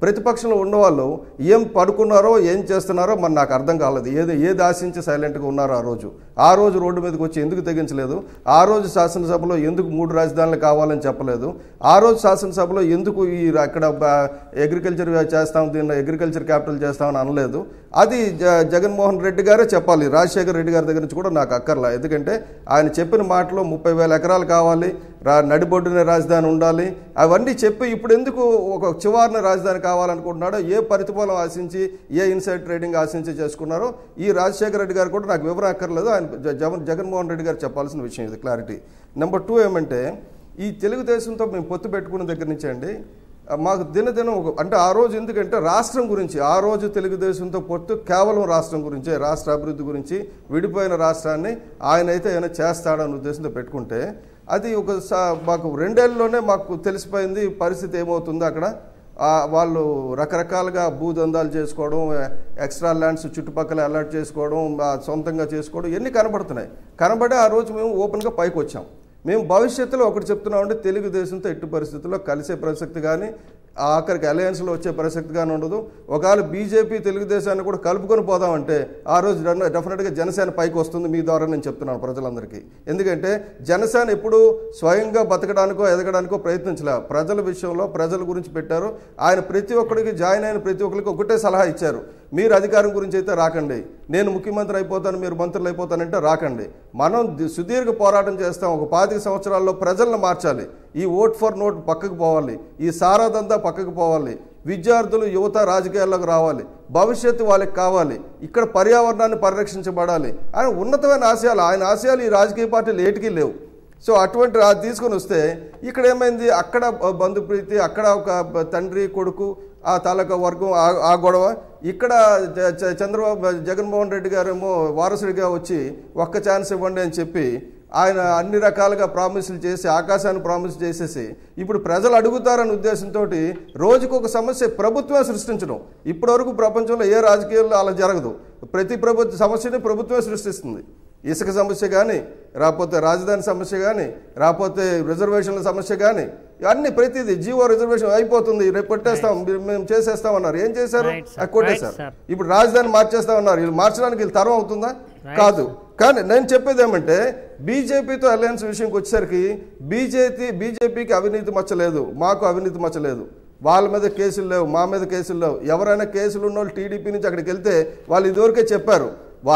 ప్రతిపక్షంలో ఉన్నవాళ్ళు ఏం పడుకున్నారో ఏం చేస్తున్నారో మరి నాకు అర్థం కాలేదు ఏది ఏది ఆశించి సైలెంట్గా ఉన్నారో ఆ రోజు ఆ రోజు రోడ్డు మీదకి వచ్చి ఎందుకు తెగించలేదు ఆ రోజు శాసనసభలో ఎందుకు మూడు రాజధానులు కావాలని చెప్పలేదు ఆ రోజు శాసనసభలో ఎందుకు ఈ అక్కడ అగ్రికల్చర్ చేస్తాం దీన్ని అగ్రికల్చర్ క్యాపిటల్ చేస్తామని అనలేదు అది జ- జగన్మోహన్ రెడ్డి గారే చెప్పాలి రాజశేఖర్ రెడ్డి గారి దగ్గర నుంచి కూడా నాకు అక్కర్లా ఎందుకంటే ఆయన చెప్పిన మాటలో ముప్పై వేల ఎకరాలు కావాలి రా నడిబొడ్డున రాజధాని ఉండాలి అవన్నీ చెప్పి ఇప్పుడు ఎందుకు ఒక చివరిన రాజధాని కావాలనుకుంటున్నాడో ఏ ప్రతిఫలం ఆశించి ఏ ఇన్సైడ్ ట్రేడింగ్ ఆశించి చేసుకున్నారో ఈ రాజశేఖర రెడ్డి గారు కూడా నాకు వివరం అక్కర్లేదు ఆయన జ- జగన్ జగన్మోహన్ రెడ్డి గారు చెప్పాల్సిన విషయం ఇది క్లారిటీ నెంబర్ టూ ఏమంటే ఈ తెలుగుదేశంతో మేము పొత్తు పెట్టుకున్న దగ్గర నుంచి అండి ఆ, మాకు దినదినం ఒక అంటే ఆ రోజు ఎందుకంటే రాష్ట్రం గురించి ఆ రోజు తెలుగుదేశంతో పొత్తు కేవలం రాష్ట్రం గురించే రాష్ట్ర అభివృద్ధి గురించి విడిపోయిన రాష్ట్రాన్ని ఆయన అయితే ఏమైనా చేస్తాడన్న ఉద్దేశంతో పెట్టుకుంటే అది ఒక సా- మాకు రెండేళ్లలోనే మాకు తెలిసిపోయింది పరిస్థితి ఏమవుతుందో అక్కడ ఆ, వాళ్ళు రకరకాలుగా భూదందాలు చేసుకోవడం ఎక్స్ట్రా ల్యాండ్స్ చుట్టుపక్కల అలర్ట్ చేసుకోవడం ఆ, సొంతంగా చేసుకోవడం ఇవన్నీ కనబడుతున్నాయి కనబడి ఆ రోజు మేము ఓపెన్గా పైకి వచ్చాం మేము భవిష్యత్తులో ఒకటి చెప్తున్నామంటే తెలుగుదేశంతో ఎట్టి పరిస్థితుల్లో కలిసే ప్రసక్తి కానీ ఆఖరికి అలయన్స్లో వచ్చే ప్రసక్తి కానీ ఉండదు ఒకవేళ బీజేపీ తెలుగుదేశాన్ని కూడా కలుపుకొని పోదామంటే ఆ రోజు డెఫినె- డెఫినెట్గా జనసేన పైకి వస్తుంది మీ ద్వారా నేను చెప్తున్నాను ప్రజలందరికీ ఎందుకంటే జనసేన ఎప్పుడు స్వయంగా బతకడానికో ఎదగడానికో ప్రయత్నించలే ప్రజల విషయంలో ప్రజల గురించి పెట్టారు ఆయన ప్రతి ఒక్కరికి జాయిన్ అయిన ప్రతి ఒక్కరికి ఒకటే సలహా ఇచ్చారు మీరు అధికారం గురించి అయితే రాకండి నేను ముఖ్యమంత్రి అయిపోతాను మీరు మంత్రులు అయిపోతానంటే రాకండి మనం ది- సుదీర్ఘ పోరాటం చేస్తాం ఒక పాతిక సంవత్సరాల్లో ప్రజలను మార్చాలి ఈ ఓట్ ఫర్ నోట్ పక్కకు పోవాలి ఈ సారాదంతా పక్కకు పోవాలి విద్యార్థులు యువత రాజకీయాల్లోకి రావాలి భవిష్యత్తు వాళ్ళకి కావాలి ఇక్కడ పర్యావరణాన్ని పరిరక్షించబడాలి ఆయన ఉన్నతమైన ఆశయాలు ఆయన ఆశయాలు ఈ రాజకీయ పార్టీలు ఏటికి లేవు సో అటువంటి అది తీసుకొని వస్తే ఇక్కడ ఏమైంది అక్కడ బ- బంధుప్రీతి అక్కడ ఒక బ- తండ్రి కొడుకు ఆ తాలూకా వర్గం ఆ- ఆ గొడవ ఇక్కడ జ- జ- చంద్రబాబు జగన్మోహన్ రెడ్డి గారేమో వారసుడిగా వచ్చి ఒక్క ఛాన్స్ ఇవ్వండి అని చెప్పి ఆయన అన్ని రకాలుగా ప్రామిసులు చేసి ఆకాశాన్ని ప్రామిస్ చేసేసి ఇప్పుడు ప్రజలు అడుగుతారనే ఉద్దేశంతో రోజుకు ఒక సమస్య ప్రభుత్వమే సృష్టించడం ఇప్పటివరకు ప్రపంచంలో ఏ రాజకీయాల్లో అలా జరగదు ప్రతి ప్రభుత్వ సమస్యని ప్రభుత్వమే సృష్టిస్తుంది ఇసుక సమస్య కానీ రాకపోతే రాజధాని సమస్య కానీ రాకపోతే రిజర్వేషన్ల సమస్య కానీ అన్ని ప్రతిదీ జీవో రిజర్వేషన్ అయిపోతుంది రేపు పెట్టేస్తాం మీరు- మేము చేసేస్తామన్నారు ఏం చేశారు Right, sir. అది కొట్టేశారు Right, sir. ఇప్పుడు రాజధాని మార్చేస్తామన్నారు వీళ్ళు మార్చడానికి వీళ్ళు తరం అవుతుందా కాదు కానీ నేను చెప్పేది ఏమంటే బీజేపీతో అలయన్స్ విషయంకి వచ్చేసరికి బీజేపీ బీజేపీకి అవినీతి మచ్చలేదు మాకు అవినీతి మచ్చలేదు వాళ్ళ మీద కేసులు లేవు మా మీద కేసులు లేవు ఎవరైనా కేసులు ఉన్న వాళ్ళు టీడీపీ నుంచి అక్కడికి వెళ్తే వాళ్ళు ఇదివరకే చెప్పారు వా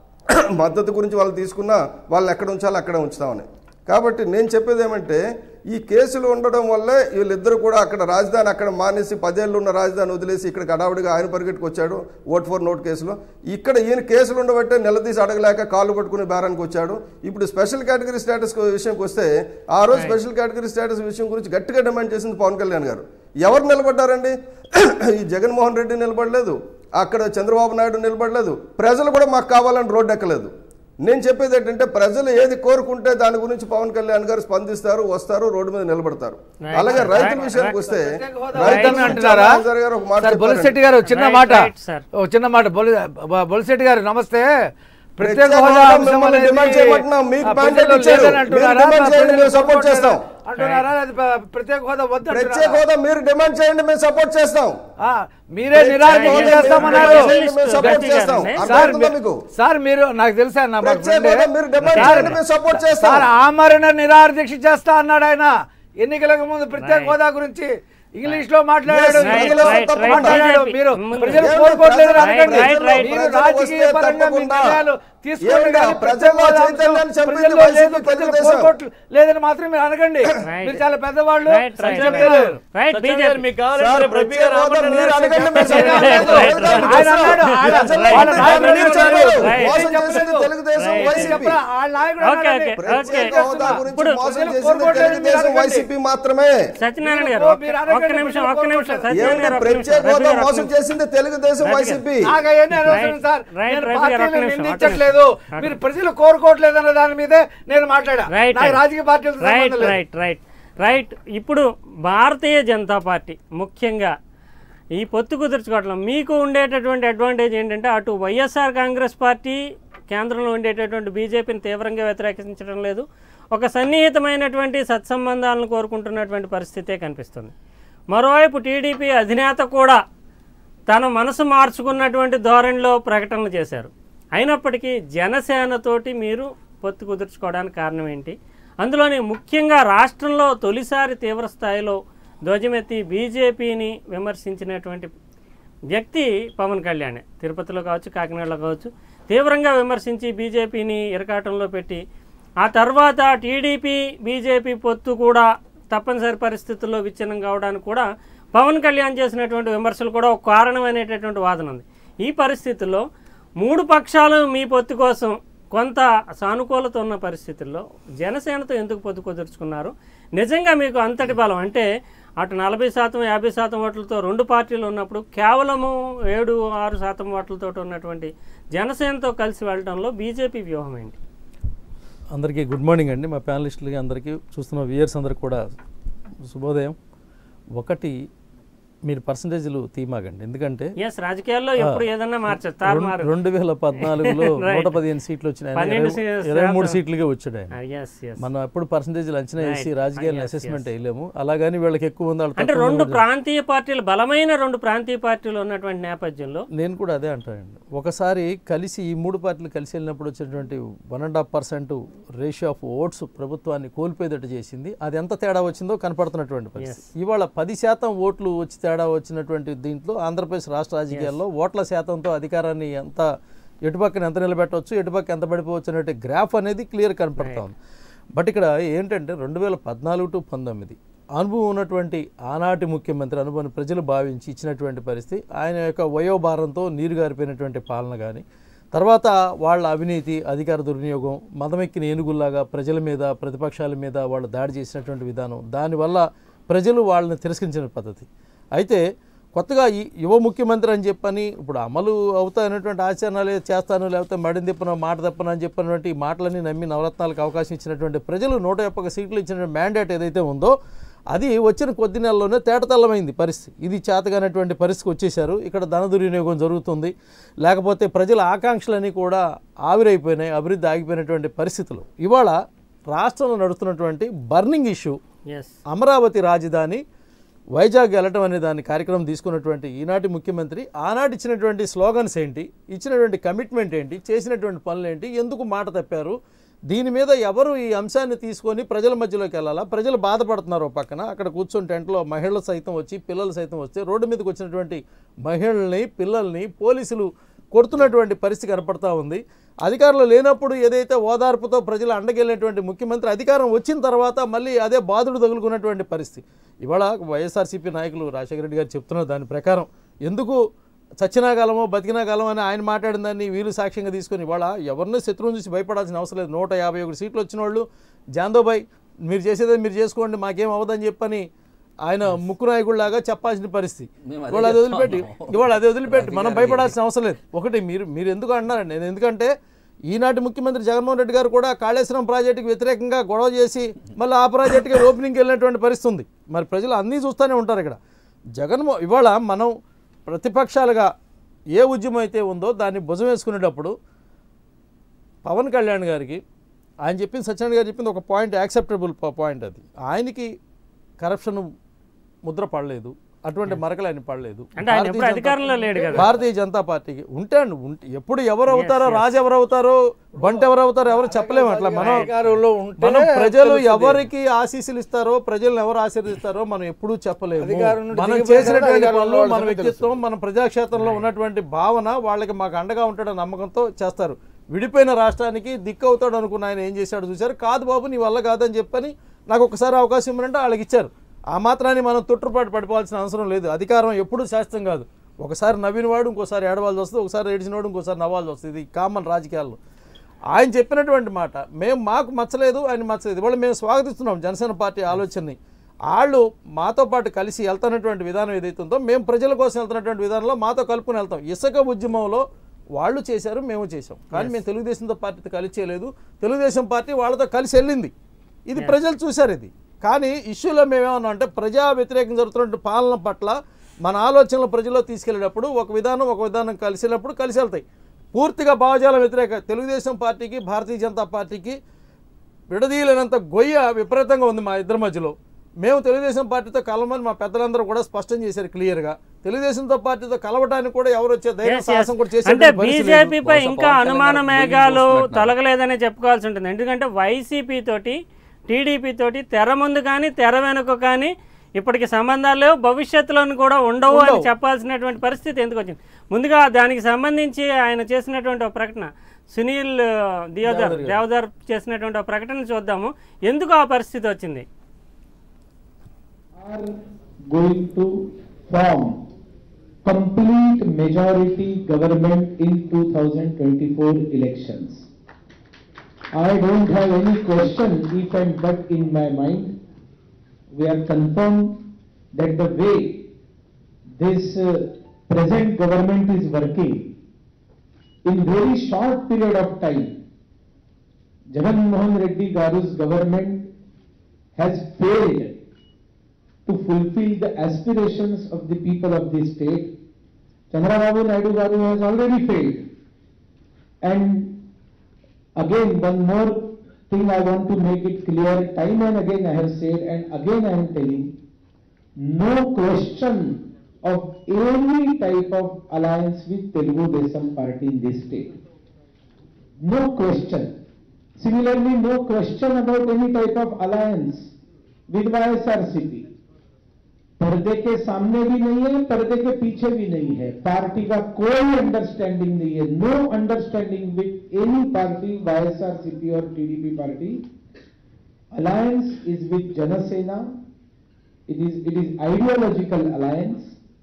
మద్దతు గురించి వాళ్ళు తీసుకున్నా వాళ్ళని ఎక్కడ ఉంచాలో అక్కడ ఉంచుతామని కాబట్టి నేను చెప్పేది ఏమంటే ఈ కేసులు ఉండడం వల్లే వీళ్ళిద్దరు కూడా అక్కడ రాజధాని అక్కడ మానేసి పదేళ్ళు ఉన్న రాజధాని వదిలేసి ఇక్కడ కడావుడిగా ఆయన పరిగెట్టుకు వచ్చాడు ఓట్ ఫర్ నోట్ కేసులో ఇక్కడ ఈయన కేసులు ఉండబట్టే నిలదీసి అడగలేక కాళ్ళు పట్టుకుని బేరానికి వచ్చాడు ఇప్పుడు స్పెషల్ కేటగిరీ స్టేటస్ విషయంకి వస్తే ఆ రోజు స్పెషల్ కేటగిరీ స్టేటస్ విషయం గురించి గట్టిగా డిమాండ్ చేసింది పవన్ కళ్యాణ్ గారు ఎవరు నిలబడ్డారండి ఈ జగన్మోహన్ రెడ్డి నిలబడలేదు అక్కడ చంద్రబాబు నాయుడు నిలబడలేదు ప్రజలు కూడా మాకు కావాలని రోడ్డు ఎక్కలేదు నేను చెప్పేది ఏంటంటే ప్రజలు ఏది కోరుకుంటే దాని గురించి పవన్ కళ్యాణ్ గారు స్పందిస్తారు వస్తారు రోడ్డు మీద నిలబడతారు Right. అలాగే రైతుల Right. విషయానికి వస్తే Right. రైతన్న రైతుల అంటున్నారా గురించి గారు ఒక మాట సార్ చెప్పారండి. బొలిశెట్టి గారు చిన్న Right, మాట right, sir. ఓ చిన్న మాట బొలి బ- బొలిశెట్టి గారు నమస్తే ప్రత్యేక ప్రత్యేక హోదా హోదా అంశం మిమ్మల్ని అనేది డిమాండ్ చేయమంటున్నాం. మీకు ఆ, mandate ప్రజల్లో ఇచ్చారు. లేదని అంటున్నారా? మీరు డిమాండ్ చేయండి, ప్రజలు మేము support support చేస్తాం. అంటున్నారా అది ప్ర- ప్రత్యేక హోదా వద్దు ప్రత్యేక హోదా మీరు డిమాండ్ చేయండి మేము సపోర్ట్ చేస్తాం మీరే నిరాకరణ హోదా చేస్తామన్నారు మీరు డిమాండ్ చేయండి, మేము సపోర్ట్ గట్టిగా చేస్తాం అనండి. అర్థం సార్ అవుతుందా మీ- మీకు సార్ మీరు నాకు తెలుసా నా మాకు ప్రత్యేక ఫ్రెండే. హోదా మీరు డిమాండ్ సార్, చేయండి, మేము సపోర్ట్ చేస్తాం. సార్ ఆమరణ నిరాహార దీక్ష చేస్తా అన్నాడు ఆయన ఎన్నికలకు ముందు ప్రత్యేక Right. హోదా గురించి ఇంగ్లీష్ లో మాట్లాడాడు Yes, తెలుగులో right, right, right. మాట్లాడాడు BJP. మీరు ముందు- ప్రజలు ఏమిటి కోరుకోవట్లేదు ప్రజలు- అనకండి right, right. మీరు ప్రజలు రాజకీయ వస్తే పరంగా మీ తప్పకుండా. నిర్ణయాలు తీసుకోండి ఏమిటి? కానీ ప్రజల్లో ప్రత్యేక హోదా అంశం చైతన్యాన్ని చంపింది ప్రజల్లో వైసీపీ లేదు ప్రజలు తెలుగుదేశం. కోరుకోవట్లేదు లేదని మాత్రం మీరు అనకండి Right. మీరు చాలా పెద్దవాళ్ళు Right, right, చెప్తున్నారు. రైట్ బీజేపీ మీకు సార్, కావాలంటే ప్రతి ప్రత్యేక గారు హోదా ఆమరణ మీరు నిరాహార అడగండి, దీక్ష మేము Right, చేస్తాం. right, right, right. ఆయన అన్నాడు, ఆయన- ప్రజల్లో వాళ్ళ ఉండే నాయకుడు మీరు చెప్పలేదు. చెప్పలేదు. Right. మోసం చెప్పలేదు. చేసింది తెలుగుదేశం Right. వైసీపీ చెప్పరా? వాళ్ళ నాయకుడు ఓకే, అన్నాడని. ఓకే. ప్రత్యేక హోదా గురించి ఇప్పుడు మోసం ప్రజలు చేసింది కోరుకోవట్లేదు, మీరు తెలుగుదేశం అడగండి. వైసీపీ మాత్రమే సత్యనారాయణ మీరు గారు ఒక్క- మీరు అడగండి, ఒక్క నిమిషం ఒక్క నిమిషం ప్రజలు సత్యనారాయణ ఏమిటి గారు ఒక్క నిమిషం ప్రత్యేక రవి హోదా గారు ఒక్క మోసం నిమిషం. చేసింది తెలుగుదేశం Right. వైసీపీ నాకు అవన్నీ అనవసరం Right, సార్ right, నేను right, ఒక్క పార్టీని నిమిషం, ఒక్క నిందించట్లేదు నిమిషం. మీరు ప్రజలు కోరుకోవట్లేదు అన్న దాని మీదే నేను మాట్లాడా రైట్ నాకు రాజకీయ పార్టీలతో రైట్ సంబంధం లేదు రైట్ రైట్ రైట్ ఇప్పుడు భారతీయ జనతా పార్టీ ముఖ్యంగా ఈ పొత్తు కుదుర్చుకోవట్లం మీకు ఉండేటటువంటి అడ్వాంటేజ్ ఏంటంటే అటు వైఎస్ఆర్ కాంగ్రెస్ పార్టీ కేంద్రంలో ఉండేటటువంటి బీజేపీని తీవ్రంగా వ్యతిరేకించడం లేదు ఒక సన్నిహితమైనటువంటి సత్సంబంధాలను కోరుకుంటున్నటువంటి పరిస్థితే కనిపిస్తుంది మరోవైపు టీడీపీ అధినేత కూడా తన మనసు మార్చుకున్నటువంటి ధోరణిలో ప్రకటనలు చేశారు అయినప్పటికీ జనసేనతోటి మీరు పొత్తు కుదుర్చుకోవడానికి కారణం ఏంటి అందులోని ముఖ్యంగా రాష్ట్రంలో తొలిసారి తీవ్ర స్థాయిలో ధ్వజమెత్తి బీజేపీని విమర్శించినటువంటి వ్యక్తి పవన్ కళ్యాణ్ తిరుపతిలో కావచ్చు కాకినాడలో కావచ్చు తీవ్రంగా విమర్శించి బీజేపీని ఇరకాటంలో పెట్టి ఆ తర్వాత టీడీపీ బీజేపీ పొత్తు కూడా తప్పనిసరి పరిస్థితుల్లో విచ్ఛిన్నం కావడానికి కూడా పవన్ కళ్యాణ్ చేసినటువంటి విమర్శలు కూడా ఒక కారణం అనేటటువంటి వాదన ఉంది ఈ పరిస్థితుల్లో మూడు పక్షాలు మీ పొత్తు కోసం కొంత సానుకూలత ఉన్న పరిస్థితుల్లో జనసేనతో ఎందుకు పొత్తు కుదుర్చుకున్నారు నిజంగా మీకు అంతటి బలం అంటే అటు నలభై శాతం యాభై శాతం ఓట్లతో రెండు పార్టీలు ఉన్నప్పుడు కేవలము ఏడు ఆరు శాతం ఓట్లతో ఉన్నటువంటి జనసేనతో కలిసి వెళ్ళడంలో బీజేపీ వ్యూహం ఏంటి అందరికీ గుడ్ మార్నింగ్ అండి మా ప్యానలిస్టులకి అందరికీ చూస్తున్న వ్యూయర్స్ అందరికి కూడా శుభోదయం ఒకటి మీరు పర్సంటేజ్లు తీమాగండి ఎందుకంటే ఎస్ రాజకీయాల్లో ఎప్పుడు ఏదన్నా మార్చచ్చు తారుమారు రెండు- రెండు వేల పద్నాలుగులో Right. నూట పదిహేను సీట్లు వచ్చినాయి ఆయన పన్నెండు ఇరవై- సీ- ఇరవై మూడు శాతం. సీట్లుగా వచ్చాడు ఆయన ఎస్ ఎస్ మనం ఎప్పుడు పర్సంటేజ్లు అంచనా వేసి Right. రాజకీయాలను Yes, అసెస్మెంట్ yes. వేయలేము అలాగని వీళ్ళకి ఎక్కువ ఉంది వాళ్ళకి అంటే తక్కువ రెండు ఉంది. ప్రాంతీయ పార్టీలు బలమైన రెండు ప్రాంతీయ పార్టీలు ఉన్నటువంటి నేపథ్యంలో నేను కూడా అదే అంటానండి ఒకసారి కలిసి ఈ మూడు పార్టీలు కలిసి వెళ్ళినప్పుడు వచ్చినటువంటి one and half percent ratio of votes ప్రభుత్వాన్ని కోల్పోయేటట్టు చేసింది అది ఎంత తేడా వచ్చిందో కనపడుతున్నటువంటి పరిస్థితి ఇవాళ పది శాతం ఓట్లు వచ్చి తేడా వచ్చినటువంటి దీంట్లో ఆంధ్రప్రదేశ్ రాష్ట్ర రాజకీయాల్లో ఓట్ల శాతంతో అధికారాన్ని ఎంత ఎటుపక్కన ఎంత నిలబెట్టవచ్చు ఎటుపక్క ఎంత పడిపోవచ్చు అనే గ్రాఫ్ అనేది క్లియర్ కనపడతా ఉంది బట్ ఇక్కడ ఏంటంటే రెండు వేల పద్నాలుగు టు పంతొమ్మిది అనుభవం ఉన్నటువంటి ఆనాటి ముఖ్యమంత్రి అనుభవాన్ని ప్రజలు భావించి ఇచ్చినటువంటి పరిస్థితి ఆయన యొక్క వయోభారంతో నీరు గారిపోయినటువంటి పాలన కానీ తర్వాత వాళ్ళ అవినీతి అధికార దుర్వినియోగం మదమెక్కిన ఏనుగుల్లాగా ప్రజల మీద ప్రతిపక్షాల మీద వాళ్ళు దాడి చేసినటువంటి విధానం దానివల్ల ప్రజలు వాళ్ళని తిరస్కరించిన పద్ధతి అయితే కొత్తగా ఈ యువ ముఖ్యమంత్రి అని చెప్పని ఇప్పుడు అమలు అవుతాయనేటువంటి ఆచరణలే చేస్తాను లేకపోతే మడిని తిప్పను మాట తప్పను అని చెప్పినటువంటి ఈ మాటలన్నీ నమ్మి నవరత్నాలకు అవకాశం ఇచ్చినటువంటి ప్రజలు నూట ఒక్క సీట్లు ఇచ్చిన మ్యాండేట్ ఏదైతే ఉందో అది వచ్చిన కొద్ది నెలల్లోనే తేటతల్లమైంది పరిస్థితి ఇది చేతగానటువంటి పరిస్థితికి వచ్చేసారు ఇక్కడ ధన దుర్వినియోగం జరుగుతుంది లేకపోతే ప్రజల ఆకాంక్షలన్నీ కూడా ఆవిరైపోయినాయి అభివృద్ధి ఆగిపోయినటువంటి పరిస్థితులు ఇవాళ రాష్ట్రంలో నడుస్తున్నటువంటి బర్నింగ్ ఇష్యూ ఎస్ అమరావతి రాజధాని వైజాగ్ వెళ్ళటం అనే దాని కార్యక్రమం తీసుకున్నటువంటి ఈనాటి ముఖ్యమంత్రి ఆనాటి ఇచ్చినటువంటి స్లోగన్స్ ఏంటి ఇచ్చినటువంటి కమిట్మెంట్ ఏంటి చేసినటువంటి పనులు ఏంటి ఎందుకు మాట తప్పారు దీని మీద ఎవరు ఈ అంశాన్ని తీసుకొని ప్రజల మధ్యలోకి వెళ్ళాలా ప్రజలు బాధపడుతున్నారు ఓ పక్కన అక్కడ కూర్చొని టెంట్లో మహిళలు సైతం వచ్చి పిల్లలు సైతం వస్తే రోడ్డు మీదకి వచ్చినటువంటి మహిళల్ని పిల్లల్ని పోలీసులు కొడుతున్నటువంటి పరిస్థితి కనపడతా ఉంది అధికారంలో లేనప్పుడు ఏదైతే ఓదార్పుతో ప్రజలు అండగెళ్ళినటువంటి ముఖ్యమంత్రి అధికారం వచ్చిన తర్వాత మళ్ళీ అదే బాధుడు తగులుకున్నటువంటి పరిస్థితి ఇవాళ వైఎస్ఆర్సీపీ నాయకులు రాజశేఖర రెడ్డి గారు చెప్తున్న దాని ప్రకారం ఎందుకు చచ్చినా కాలమో బతికినా కాలం అని ఆయన మాట్లాడిన దాన్ని వీళ్ళు సాక్ష్యంగా తీసుకొని ఇవాళ ఎవరిని శత్రువుని చూసి భయపడాల్సిన అవసరం లేదు నూట యాభై ఒకటి సీట్లు వచ్చిన వాళ్ళు జాందోబాయ్ మీరు చేసేదే మీరు చేసుకోండి మాకేం అవ్వదని చెప్పని ఆయన ముక్కు నాయకుడిలాగా చెప్పాల్సిన పరిస్థితి మేము అదే ఇవాళ అది వదిలిపెట్టి చెప్తాము. ఇవాళ అది వదిలిపెట్టి మనం రాజకీయాలు భయపడాల్సిన అవసరం లేదు ఒకటి మీరు మీరు ఎందుకు అంటున్నారండి నేను ఎందుకంటే ఈనాటి ముఖ్యమంత్రి జగన్మోహన్ రెడ్డి గారు కూడా కాళేశ్వరం ప్రాజెక్టుకి వ్యతిరేకంగా గొడవ చేసి మళ్ళీ ఆ ప్రాజెక్టుకి ఓపెనింగ్కి వెళ్ళినటువంటి పరిస్థితి ఉంది మరి ప్రజలు అన్నీ చూస్తూనే ఉంటారు ఇక్కడ జగన్మో ఇవాళ మనం ప్రతిపక్షాలుగా ఏ ఉద్యమం అయితే ఉందో దాన్ని భుజం వేసుకునేటప్పుడు పవన్ కళ్యాణ్ గారికి ఆయన చెప్పింది సత్యనారాయణ గారు చెప్పింది ఒక పాయింట్ యాక్సెప్టబుల్ పాయింట్ అది ఆయనకి కరప్షన్ ముద్ర పడలేదు అటువంటి మరకలు ఆయన పడలేదు అంటే ఆయన భారతీయ ఎప్పుడు జనతా- అధికారంలో లేడు కదా. భారతీయ జనతా పార్టీకి ఉంటాడు ఉంటే ఎప్పుడు ఎవరు అవుతారో రాజు ఎవరు అవుతారో బంట ఎవరు అవుతారో ఎవరు చెప్పలేము అట్లా మనం అధికారంలో ఉంటే మనం ప్రజలు తెలుస్తుంది. ఎవరికి ఆశీస్సులు ఇస్తారో ప్రజలను ఎవరు ఆశీర్దిస్తారో మనం ఎప్పుడూ చెప్పలేము అధికారం నుండి మనం దిగిపోయిన చేసినటువంటి తర్వాత అధికారంలో పనులు మన వాళ్ళకి వ్యక్తిత్వం మన ప్రజాక్షేత్రంలో ఉన్నటువంటి భావన వాళ్ళకి మాకు అండగా ఉంటాడన్న నమ్మకంతో చేస్తారు విడిపోయిన రాష్ట్రానికి దిక్కు అవుతాడు అనుకున్న ఆయన ఏం చేశాడు చూశారు కాదు బాబు నీ వల్ల కాదని చెప్పని నాకు ఒకసారి అవకాశం ఇవ్వమంటే వాళ్ళకి ఇచ్చారు ఆ మాత్రాన్ని మనం తొట్టుపాటు పడిపోవాల్సిన అవసరం లేదు అధికారం ఎప్పుడూ శాస్త్రం కాదు ఒకసారి నవ్వినవాడు ఇంకోసారి ఏడవాల్సి వస్తుంది ఒకసారి ఏడిచినవాడు ఇంకోసారి నవ్వాల్సి వస్తుంది ఇది కామన్ రాజకీయాల్లో ఆయన చెప్పినటువంటి మాట మేము మాకు మచ్చలేదు ఆయన మచ్చలేదు ఇవాళ మేము స్వాగతిస్తున్నాం జనసేన పార్టీ ఆలోచనని వాళ్ళు మాతో పాటు కలిసి వెళ్తున్నటువంటి విధానం ఏదైతే ఉందో మేము ప్రజల కోసం వెళ్తున్నటువంటి విధానంలో మాతో కలుపుకొని వెళ్తాం ఇసుక ఉద్యమంలో వాళ్ళు చేశారు మేము చేసాం కానీ మేము తెలుగుదేశంతో పార్టీతో కలిసి చేయలేదు తెలుగుదేశం పార్టీ వాళ్ళతో కలిసి వెళ్ళింది ఇది ప్రజలు చూశారు ఇది కానీ ఇష్యూలో మేమేమన్నా అంటే ప్రజా వ్యతిరేకంగా జరుగుతున్న పాలన పట్ల మన ఆలోచనలు ప్రజల్లో తీసుకెళ్ళేటప్పుడు ఒక విధానం ఒక విధానం కలిసినప్పుడు కలిసి వెళ్తాయి పూర్తిగా భావజాలం వ్యతిరేక తెలుగుదేశం పార్టీకి భారతీయ జనతా పార్టీకి విడదీయలేనంత గొయ్య విపరీతంగా ఉంది మా ఇద్దరి మధ్యలో మేము తెలుగుదేశం పార్టీతో కలవమని మా పెద్దలందరూ కూడా స్పష్టం చేశారు క్లియర్గా తెలుగుదేశంతో పార్టీతో కలవడానికి కూడా ఎవరు వచ్చే ధైర్యం Yes, yes. సాహసం కూడా అంటే చేసే పరిస్థితి లేదు. బీజేపీపై బహుశా ఇంకా పవన్ అనుమాన కళ్యాణ్ గారు మేఘాలు చూస్తున్నట్టున్నారు. తొలగలేదనే చెప్పుకోవాల్సి ఉంటుంది ఎందుకంటే వైసీపీ తోటి టీడీపీ తోటి తెర ముందు కానీ తెర వెనుక కానీ ఇప్పటికి సంబంధాలు లేవు భవిష్యత్తులోను కూడా ఉండవు అని ఉండవు. చెప్పాల్సినటువంటి పరిస్థితి ఎందుకు వచ్చింది ముందుగా దానికి సంబంధించి ఆయన చేసినటువంటి ఒక ప్రకటన సునీల్ దియోదర్ దేవదర్ చేసినటువంటి ఒక ప్రకటన చూద్దాము ఎందుకు ఆ పరిస్థితి వచ్చింది are going to form complete majority government in 2024 elections. I don't have any question if and but in my mind. We are confirmed that the way this uh, present government is working, in very short period of time, Jagan Mohan Reddy Garu's government has failed to fulfill the aspirations of the people of this state. Chandrababu Naidu Garu has already failed. And again, one more thing I want to make it clear, time and again I have said and again I am telling, no question of any type of alliance with Telugu Desam party in this state. No question. Similarly, no question about any type of alliance with YSRCP. पर्दे के सामने भी नहीं है पर्दे के पीछे भी नहीं है पार्टी का कोई अंडरस्टैंडिंग नहीं है no understanding with any party YSRCP और TDP party alliance is with Janasena it is it is ideological alliance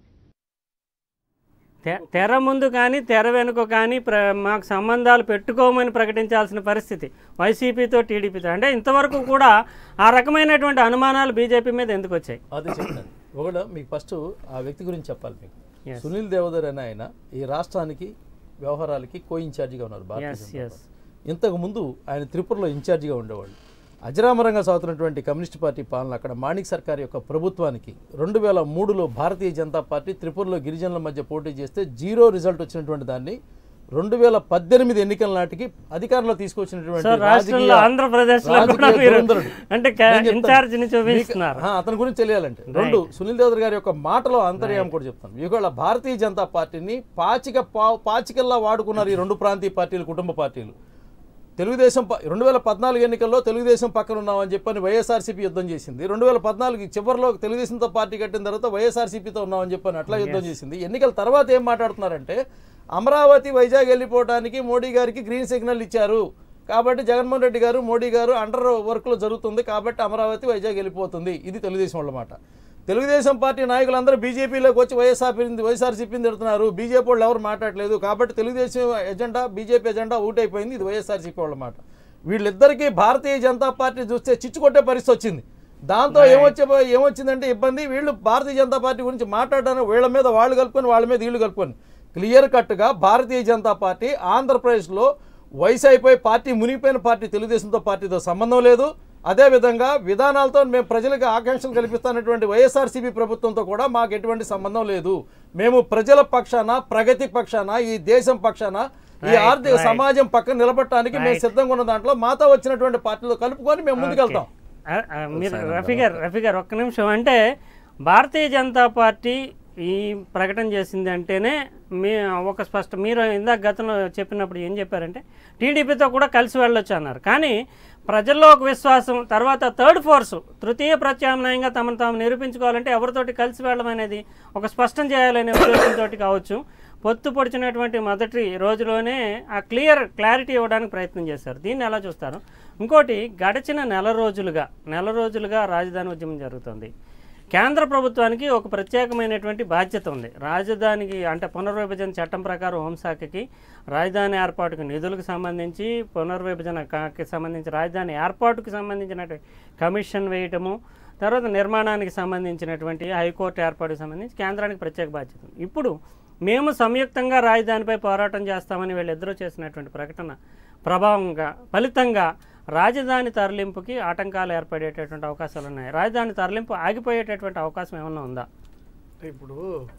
తె- తెర ముందు కానీ తెర వెనుక కానీ ప్ర మాకు సంబంధాలు పెట్టుకోమని ప్రకటించాల్సిన పరిస్థితి వైసీపీతో టీడీపీతో అంటే ఇంతవరకు కూడా ఆ రకమైనటువంటి అనుమానాలు బీజేపీ మీద ఎందుకు వచ్చాయి అదే చెప్తాను ఒకటి మీకు ఫస్ట్ ఆ వ్యక్తి గురించి చెప్పాలి మీకు Yes. సునీల్ దేవదర్ అనే ఆయన ఈ రాష్ట్రానికి వ్యవహారాలకి కో ఇన్ఛార్జిగా ఉన్నారు Bharatiya Yes, Janata yes. Party. ఇంతకు ముందు ఆయన త్రిపురలో ఇన్ఛార్జిగా ఉండేవాళ్ళు అజరామరంగా సాగుతున్నటువంటి కమ్యూనిస్ట్ పార్టీ పాలన అక్కడ మాణిక్ సర్కార్ యొక్క ప్రభుత్వానికి రెండు వేల మూడులో భారతీయ జనతా పార్టీ త్రిపురలో గిరిజనుల మధ్య పోటీ చేస్తే జీరో రిజల్ట్ వచ్చినటువంటి దాన్ని రెండు వేల పద్దెనిమిది ఎన్నికల నాటికి అధికారంలో తీసుకొచ్చినటువంటి సో రాష్ట్రంలో రాజకీయ- ఆంధ్రప్రదేశ్లో కూడా రాజకీయ మీరు దురంధరుడు. అంటే నేను చెప్తాను. ఇన్ఛార్జిని మీకు- చూపిస్తున్నారు ఆ, అతని గురించి తెలియాలంటే రెండు సునీల్ దేవదర్ గారి యొక్క మాటలో అంతర్యాయం కూడా చెప్తాను ఇవాళ భారతీయ జనతా పార్టీని పాచిక పా- పాచికల్లా వాడుకున్నారు ఈ రెండు ప్రాంతీయ పార్టీలు కుటుంబ పార్టీలు తెలుగుదేశం ప- రెండు వేల పద్నాలుగు ఎన్నికల్లో తెలుగుదేశం పక్కన ఉన్నామని చెప్పని వైఎస్ఆర్సీపీ యుద్ధం చేసింది రెండు వేల పద్నాలుగు చివరిలో తెలుగుదేశంతో పార్టీ కట్టిన తర్వాత వైఎస్ఆర్సీపీతో ఉన్నామని చెప్పని అట్లా యుద్ధం చేసింది ఎన్నికల తర్వాత ఏం మాట్లాడుతున్నారంటే అమరావతి వైజాగ్ వెళ్ళిపోవడానికి మోడీ గారికి గ్రీన్ సిగ్నల్ ఇచ్చారు కాబట్టి జగన్మోహన్ రెడ్డి గారు మోడీ గారు అండర్ వర్క్లో జరుగుతుంది కాబట్టి అమరావతి వైజాగ్ వెళ్ళిపోతుంది ఇది తెలుగుదేశం వాళ్ళ మాట తెలుగుదేశం పార్టీ నాయకులందరూ బీజేపీలోకి వచ్చి వైఎస్ఆర్ వైఎస్ఆర్సీపీని తిడుతున్నారు బీజేపీ వాళ్ళు ఎవరు మాట్లాడలేదు కాబట్టి తెలుగుదేశం ఎజెండా బీజేపీ ఎజెండా ఊటైపోయింది ఇది వైఎస్ఆర్సీపీ వాళ్ళ మాట వీళ్ళిద్దరికీ భారతీయ జనతా పార్టీ చూస్తే చిచ్చుకొట్టే పరిస్థితి వచ్చింది దాంతో ఏమొచ్చే ఏమొచ్చిందంటే ఇబ్బంది వీళ్ళు భారతీయ జనతా పార్టీ గురించి మాట్లాడడానికి వీళ్ళ మీద వాళ్ళు కలుపుకొని వాళ్ళ మీద వీళ్ళు కలుపుకొని క్లియర్ కట్గా భారతీయ జనతా పార్టీ ఆంధ్రప్రదేశ్లో వయసు అయిపోయి పార్టీ మునిగిపోయిన పార్టీ తెలుగుదేశంతో పార్టీతో సంబంధం లేదు అదేవిధంగా విధానాలతో మేము ప్రజలకు ఆకాంక్షలు కల్పిస్తున్నటువంటి వైఎస్ఆర్సీపీ ప్రభుత్వంతో కూడా మాకు ఎటువంటి సంబంధం లేదు మేము ప్రజల పక్షాన ప్రగతి పక్షాన ఈ దేశం పక్షాన ఈ Right, ఆర్థిక right. సమాజం పక్కన నిలబడటానికి మేము Right. సిద్ధంగా ఉన్న దాంట్లో మాతో వచ్చినటువంటి పార్టీలో కలుపుకొని మేము ముందుకెళ్తాం ఆ, ఆ, మీరు రఫీ గారు రఫీ గారు ఒక్క నిమిషం అంటే భారతీయ జనతా పార్టీ ఈ ప్రకటన చేసింది అంటేనే మీ ఒక స్పష్ట మీరు ఇందాక గతంలో చెప్పినప్పుడు ఏం చెప్పారంటే టీడీపీతో కూడా కలిసి వెళ్ళొచ్చు అన్నారు కానీ ప్రజల్లో ఒక విశ్వాసం తర్వాత థర్డ్ ఫోర్స్ తృతీయ ప్రత్యామ్నాయంగా తమను తాము నిరూపించుకోవాలంటే ఎవరితోటి కలిసి వెళ్ళడం అనేది ఒక స్పష్టం చేయాలనే ఉద్దేశంతో కావచ్చు పొత్తు పొడిచినటువంటి మొదటి రోజులోనే ఆ క్లియర్ క్లారిటీ ఇవ్వడానికి ప్రయత్నం చేశారు దీన్ని ఎలా చూస్తారు ఇంకోటి గడిచిన నెల రోజులుగా నెల రోజులుగా రాజధాని ఉద్యమం జరుగుతుంది కేంద్ర ప్రభుత్వానికి ఒక ప్రత్యేకమైనటువంటి బాధ్యత ఉంది రాజధానికి అంటే పునర్విభజన చట్టం ప్రకారం హోంశాఖకి రాజధాని ఏర్పాటుకు నిధులకు సంబంధించి పునర్విభజన కి సంబంధించి రాజధాని ఏర్పాటుకు సంబంధించినటువంటి కమిషన్ వేయటము తర్వాత నిర్మాణానికి సంబంధించినటువంటి హైకోర్టు ఏర్పాటుకు సంబంధించి కేంద్రానికి ప్రత్యేక బాధ్యత ఉంది ఇప్పుడు మేము సంయుక్తంగా రాజధానిపై పోరాటం చేస్తామని వీళ్ళిద్దరూ చేసినటువంటి ప్రకటన ప్రభావంగా ఫలితంగా రాజధాని తరలింపుకి ఆటంకాలు ఏర్పడేటటువంటి అవకాశాలు ఉన్నాయి రాజధాని తరలింపు ఆగిపోయేటటువంటి అవకాశం ఏమన్నా ఉందా అంటే ఇప్పుడు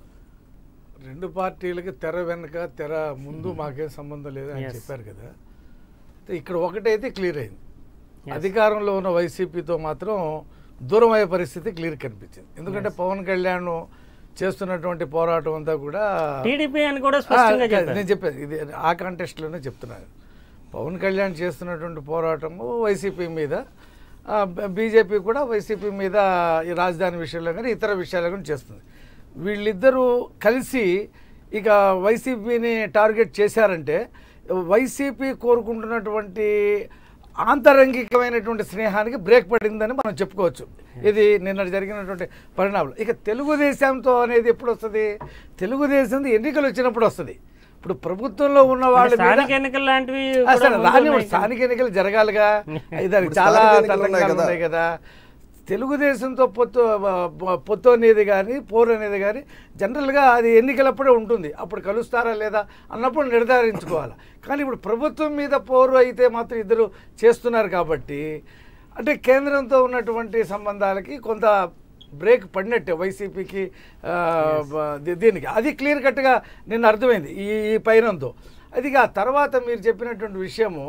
రెండు పార్టీలకి తెర వెనక తెర ముందు మాకేం సంబంధం లేదు అని Yes. చెప్పారు కదా అయితే ఇక్కడ ఒకటైతే క్లియర్ అయింది అధికారంలో ఉన్న వైసీపీతో మాత్రం దూరం అయ్యే పరిస్థితి క్లియర్ కనిపించింది ఎందుకంటే పవన్ కళ్యాణ్ చేస్తున్నటువంటి పోరాటం అంతా కూడా టీడీపీ అని కూడా స్పష్టంగా ఆ, చెప్పారు నేను చెప్పేది ఇది ఆ కాంటెస్ట్లోనే చెప్తున్నాను పవన్ కళ్యాణ్ చేస్తున్నటువంటి పోరాటము వైసీపీ మీద ఆ, బ- బీజేపీ కూడా వైసీపీ మీద ఈ రాజధాని విషయంలో కానీ ఇతర విషయాల్లో కానీ చేస్తుంది వీళ్ళిద్దరూ కలిసి ఇక వైసీపీని టార్గెట్ చేశారంటే వైసీపీ కోరుకుంటున్నటువంటి ఆంతరంగికమైనటువంటి స్నేహానికి బ్రేక్ పడిందని మనం చెప్పుకోవచ్చు ఇది నిన్న జరిగినటువంటి పరిణామాలు ఇక తెలుగుదేశంతో అనేది ఎప్పుడు వస్తుంది తెలుగుదేశం ఎన్నికలు వచ్చినప్పుడు వస్తుంది ఇప్పుడు ప్రభుత్వంలో ఉన్న వాళ్ళ మీద స్థానిక ఎన్నికలు లాంటివి కూడా అసలు ముందు రాని ఉన్నాయి. స్థానిక ఎన్నికలు జరగాలిగా దానికి ఇప్పుడు చాలా స్థానిక ఎన్నికలు ఉన్నాయి తతంగాలు కదా. ఉన్నాయి కదా తెలుగుదేశంతో పొత్తు బ- పొత్తు అనేది కానీ పోరు అనేది కానీ జనరల్గా అది ఎన్నికలప్పుడే ఉంటుంది అప్పుడు కలుస్తారా లేదా అన్నప్పుడు నిర్ధారించుకోవాలి కానీ ఇప్పుడు ప్రభుత్వం మీద పోరు అయితే మాత్రం ఇద్దరు చేస్తున్నారు కాబట్టి అంటే కేంద్రంతో ఉన్నటువంటి సంబంధాలకి కొంత బ్రేక్ పడినట్టే వైసీపీకి ఆ, బ- దీ- దీనికి అది క్లియర్ కట్గా నిన్న అర్థమైంది ఈ ఈ పైనంతో అది ఆ తర్వాత మీరు చెప్పినటువంటి విషయము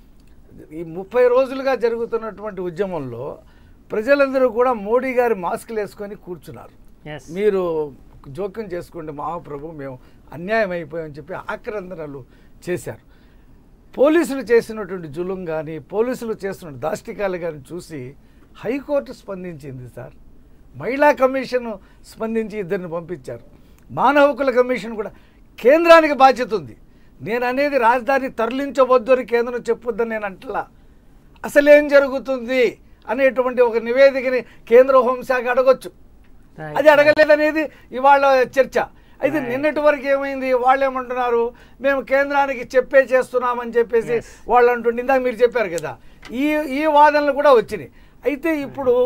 ఈ ముప్పై రోజులుగా జరుగుతున్నటువంటి ఉద్యమంలో ప్రజలందరూ కూడా మోడీ గారి మాస్కులు వేసుకొని కూర్చున్నారు Yes. మీరు జోక్యం చేసుకోండి మహాప్రభు మేము అన్యాయం అయిపోయామని చెప్పి ఆక్రందనలు చేశారు పోలీసులు చేసినటువంటి జులుం కానీ పోలీసులు చేస్తున్న దాష్టికాలు కానీ చూసి హైకోర్టు స్పందించింది సార్ మహిళా కమిషన్ స్పందించి ఇద్దరిని పంపించారు మానవ హక్కుల కమిషన్ కూడా కేంద్రానికి బాధ్యత ఉంది నేను అనేది రాజధాని తరలించవద్దు అని కేంద్రం చెప్పొద్దని నేను అంటలా అసలు ఏం జరుగుతుంది అనేటువంటి ఒక నివేదికని కేంద్ర హోంశాఖ అడగొచ్చు Right. అది అడగలేదనేది ఇవాళ చర్చ అయితే నిన్నటి వరకు ఏమైంది వాళ్ళు ఏమంటున్నారు మేము కేంద్రానికి చెప్పే చేస్తున్నామని చెప్పేసి వాళ్ళు అంటుండే ఇందాక మీరు చెప్పారు కదా ఈ ఈ వాదనలు కూడా వచ్చినాయి అయితే ఇప్పుడు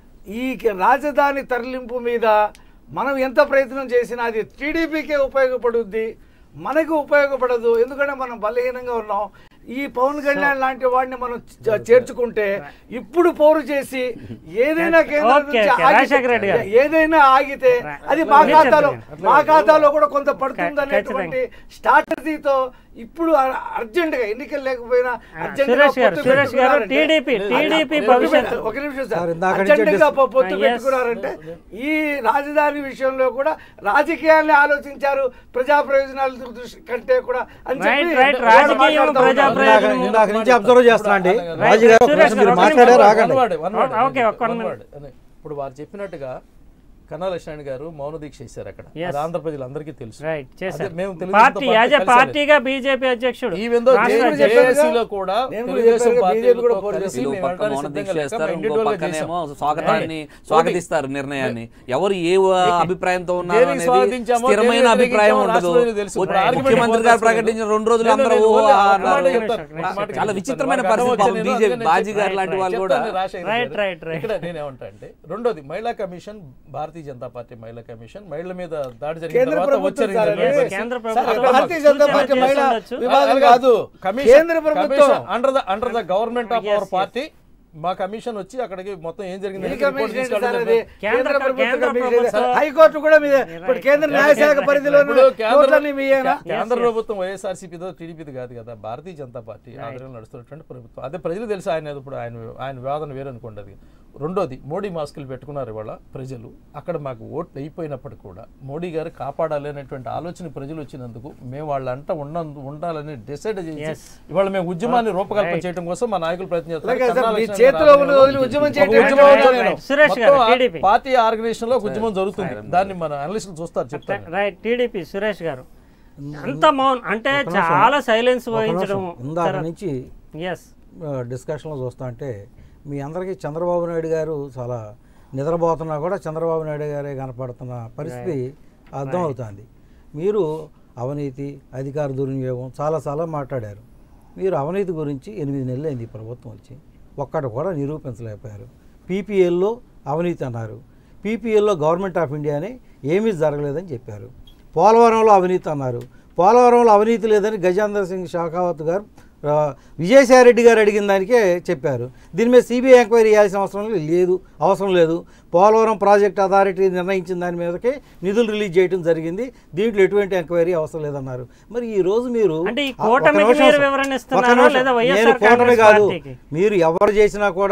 ఈ రాజధాని తరలింపు మీద మనం ఎంత ప్రయత్నం చేసినా అది టీడీపీకే ఉపయోగపడుద్ది మనకు ఉపయోగపడదు ఎందుకంటే మనం బలహీనంగా ఉన్నాం ఈ పవన్ కళ్యాణ్ లాంటి వాడిని మనం చ- చేర్చుకుంటే ఇప్పుడు పోరు చేసి ఏదైనా కేంద్రం ఓకే, నుంచి ఓకే. ఆగితే- రాజశేఖర రెడ్డి గారు. ఏదైనా ఆగితే అది మా మీరు ఖాతాలో చెప్పండి. మా ఖాతాలో కూడా కొంత పడుతుంది ఖచ్చితంగా. అనేటువంటి స్ట్రాటజీతో ఇప్పుడు అర్జెంట్ గా ఎన్నికలు లేకపోయినా అర్జెంట్ గా సురేష్ గారు పొత్తు సురేష్ గారు పెట్టుకున్నారంటే- టీడీపీ టీడీపీ ఒక భవిష్యత్తు నిమిషం, ఒక నిమిషం సార్, సార్ ఇందాక నుంచి అర్జెంట్ గా పొ- పొత్తు Yes. పెట్టుకున్నారంటే ఈ రాజధాని విషయంలో కూడా రాజకీయాల్ని ఆలోచించారు ప్రజా ప్రయోజనాల దృష్టి కంటే కూడా అని Right, చెప్పి right. వాళ్ళు రాజకీయం, మాట్లాడుతూ ప్రజా ఉన్నారు. ప్రయోజనం. ఇందాక- ఇందాక నుంచి అబ్జర్వ్ చేస్తున్నా అండి Right. రాజు గారు ఒక సురేష్ నిమిషం మీరు గారు, ఒక మాట్లాడారు నిమిషం. ఆగండి One word, one word. Okay, ఒక్క One minute. word. అదే. ఇప్పుడు వారు చెప్పినట్టుగా కన్నా లక్ష్మణ్ గారు మౌన దీక్ష చేశారు అక్కడ Yes. అది ఆంధ్ర ప్రజలందరికీ తెలుసు రైట్ చేశారు అదే మేము తెలుగుదేశంతో పార్టీ పాటు యాజ్ ఎ కలిసి పార్టీగా బీజేపీ అధ్యక్షుడు ఈవెన్ దో రాష్ట్ర కూడా అధ్యక్షుడు. చెప్పారుగా. జేఏసీలో కూడా నేను కూడా తెలుగుదేశం చెప్పారుగా, పార్టీలతో BJP కూడా పోరు కలిసి వీళ్ళు మేము పక్క వెళ్ళడానికి మౌన దీక్ష సిద్ధంగా లేక చేస్తారు మేము ఇంకో individual గా పక్కనేమో చేశాం. స్వాగతాన్ని ఒకటి. స్వాగతిస్తారు నిర్ణయాన్ని ఎవరు ఏ అభిప్రాయంతో ఉన్నారు దేనికి అనేది స్వాగతించామో, స్థిరమైన దేనికి అభిప్రాయం వ్యతిరేకించామో ఉండదు రాష్ట్రపతికి తెలుసు. ఇప్పుడు వచ్చి argument ముఖ్యమంత్రి గారు ఇవ్వదలుచుకోలేదు. ప్రకటించిన రెండు రోజులు లేదు, అందరూ లేదు, ఓ ఓన్లీ ఒక అన్నారు. మాట చెప్తాను, ఒక మాట చాలా చెప్తాను. విచిత్రమైన నాకు పరిస్థితి అర్థం పాపం వచ్చింది, బీజేపీ అందుకని బాజీ గారు చెప్తాను. లాంటి వాళ్ళు కూడా చెప్తాను, రాజశేఖర్ Right, గారు. right, right. ఇక్కడ నేనేమంటా అంటే రెండోది మహిళా కమిషన్ భారతీయ జనతా పార్టీ మహిళా కమిషన్ మహిళల మీద దాడి జరిగిన కేంద్ర తర్వాత ప్రభుత్వం వచ్చారు సార్ ఇండియన్ అది. పరిస్థితి. కేంద్ర సార్, ప్రభుత్వం భారతీయ జనతా పార్టీ సూచన మహిళా చేస్తుండొచ్చు. విభాగం అది కాదు కమిషన్- కేంద్ర ప్రభుత్వం commission under the under the government of Yes, our yes. Party మా కమిషన్ వచ్చి అక్కడికి మొత్తం ఏం జరిగింది ఈ అనేది report కమిషన్ ఏంటి తీసుకెళ్ళడం సార్ అది? జరిగింది. కేంద్ర కేంద్ర ప్రభుత్వ కేంద్ర కమిషన్ ప్రభుత్వం- హైకోర్టు కూడా మీద ఇప్పుడు కేంద్ర న్యాయశాఖ పరిధిలో ఇప్పుడు కేంద్ర కోర్టులన్నీ మీయేనా కేంద్ర ప్రభుత్వం వైఎస్ఆర్సీపీతో టీడీపీది కాదు కదా భారతీయ జనతా పార్టీ ఆధ్వర్యంలో నడుస్తున్నటువంటి ప్రభుత్వం అదే ప్రజలు తెలుసు ఆయన ఇప్పుడు ఆయన ఆయన వాదన వేరు అనుకోండి అది రెండోది మోడీ మాస్కులు పెట్టుకున్నారు ఇవాళ ప్రజలు అక్కడ మాకు ఓట్లు అయిపోయినప్పటికీ కూడా మోడీ గారు కాపాడాలి అనేటువంటి ఆలోచన ప్రజలు వచ్చినందుకు మేము వాళ్ళ అంట ఉన్న ఉండాలని డిసైడ్ చేసి Yes. ఇవాళ మేము ఉద్యమాన్ని రూపకల్పన చేయడం కోసం మా నాయకులు ప్రయత్నం అలాగే చేస్తున్నారు సార్, కన్నా మీ లక్ష్మణ్ చేతిలో గారు ఉన్నది వదిలి ఉద్యమం ఒక చేయడం ఉద్యమం రైట్, అవుతుంది. రైట్. సురేష్ గారు, మొత్తం ఆ TDP. పార్టీ ఆర్గనైజేషన్ లో ఒక ఉద్యమం జరుగుతుంది దాన్ని మన అనలిస్టులు చూస్తారు చెప్తారు రైట్ టీడీపీ సురేష్ గారు అంత మౌన్ అంటే చాలా సైలెన్స్ ఒక వహించడం నిమిషం. ఇందాక నుంచి ఎస్ ఆ, డిస్కషన్లో చూస్తా అంటే మీ అందరికీ చంద్రబాబు నాయుడు గారు చాలా నిద్రపోతున్నా కూడా చంద్రబాబు నాయుడు గారే కనపడుతున్న పరిస్థితి అర్థమవుతుంది మీరు అవినీతి అధికార దుర్వినియోగం చాలా చాలా మాట్లాడారు మీరు అవినీతి గురించి ఎనిమిది నెలలు అయింది ఈ ప్రభుత్వం వచ్చి ఒక్కటి కూడా నిరూపించలేకపోయారు పీపీఎల్లో అవినీతి అన్నారు పీపీఎల్లో గవర్నమెంట్ ఆఫ్ ఇండియానే ఏమీ జరగలేదని చెప్పారు పోలవరంలో అవినీతి అన్నారు పోలవరంలో అవినీతి లేదని గజేంద్ర సింగ్ షాకావత్ గారు ఆ, విజయసాయిరెడ్డి గారు అడిగిన దానికే చెప్పారు దీని మీద సిబిఐ ఎంక్వైరీ చేయాల్సిన అవసరం లేదు అవసరం లేదు పోలవరం ప్రాజెక్ట్ అథారిటీ నిర్ణయించిన దాని మీదకే నిధులు రిలీజ్ చేయడం జరిగింది దీంట్లో ఎటువంటి ఎంక్వైరీ అవసరం లేదన్నారు మరి ఈ రోజు మీరు అంటే ఈ ఆ, ఒక కూటమికి నిమిషం మీరు సార్. వివరణ ఒక ఇస్తున్నారా నిమిషం. లేదా నేను వైఎస్ఆర్ కూటమి కాంగ్రెస్ కాదు పార్టీకి? మీరు ఎవరు చేసినా కూడా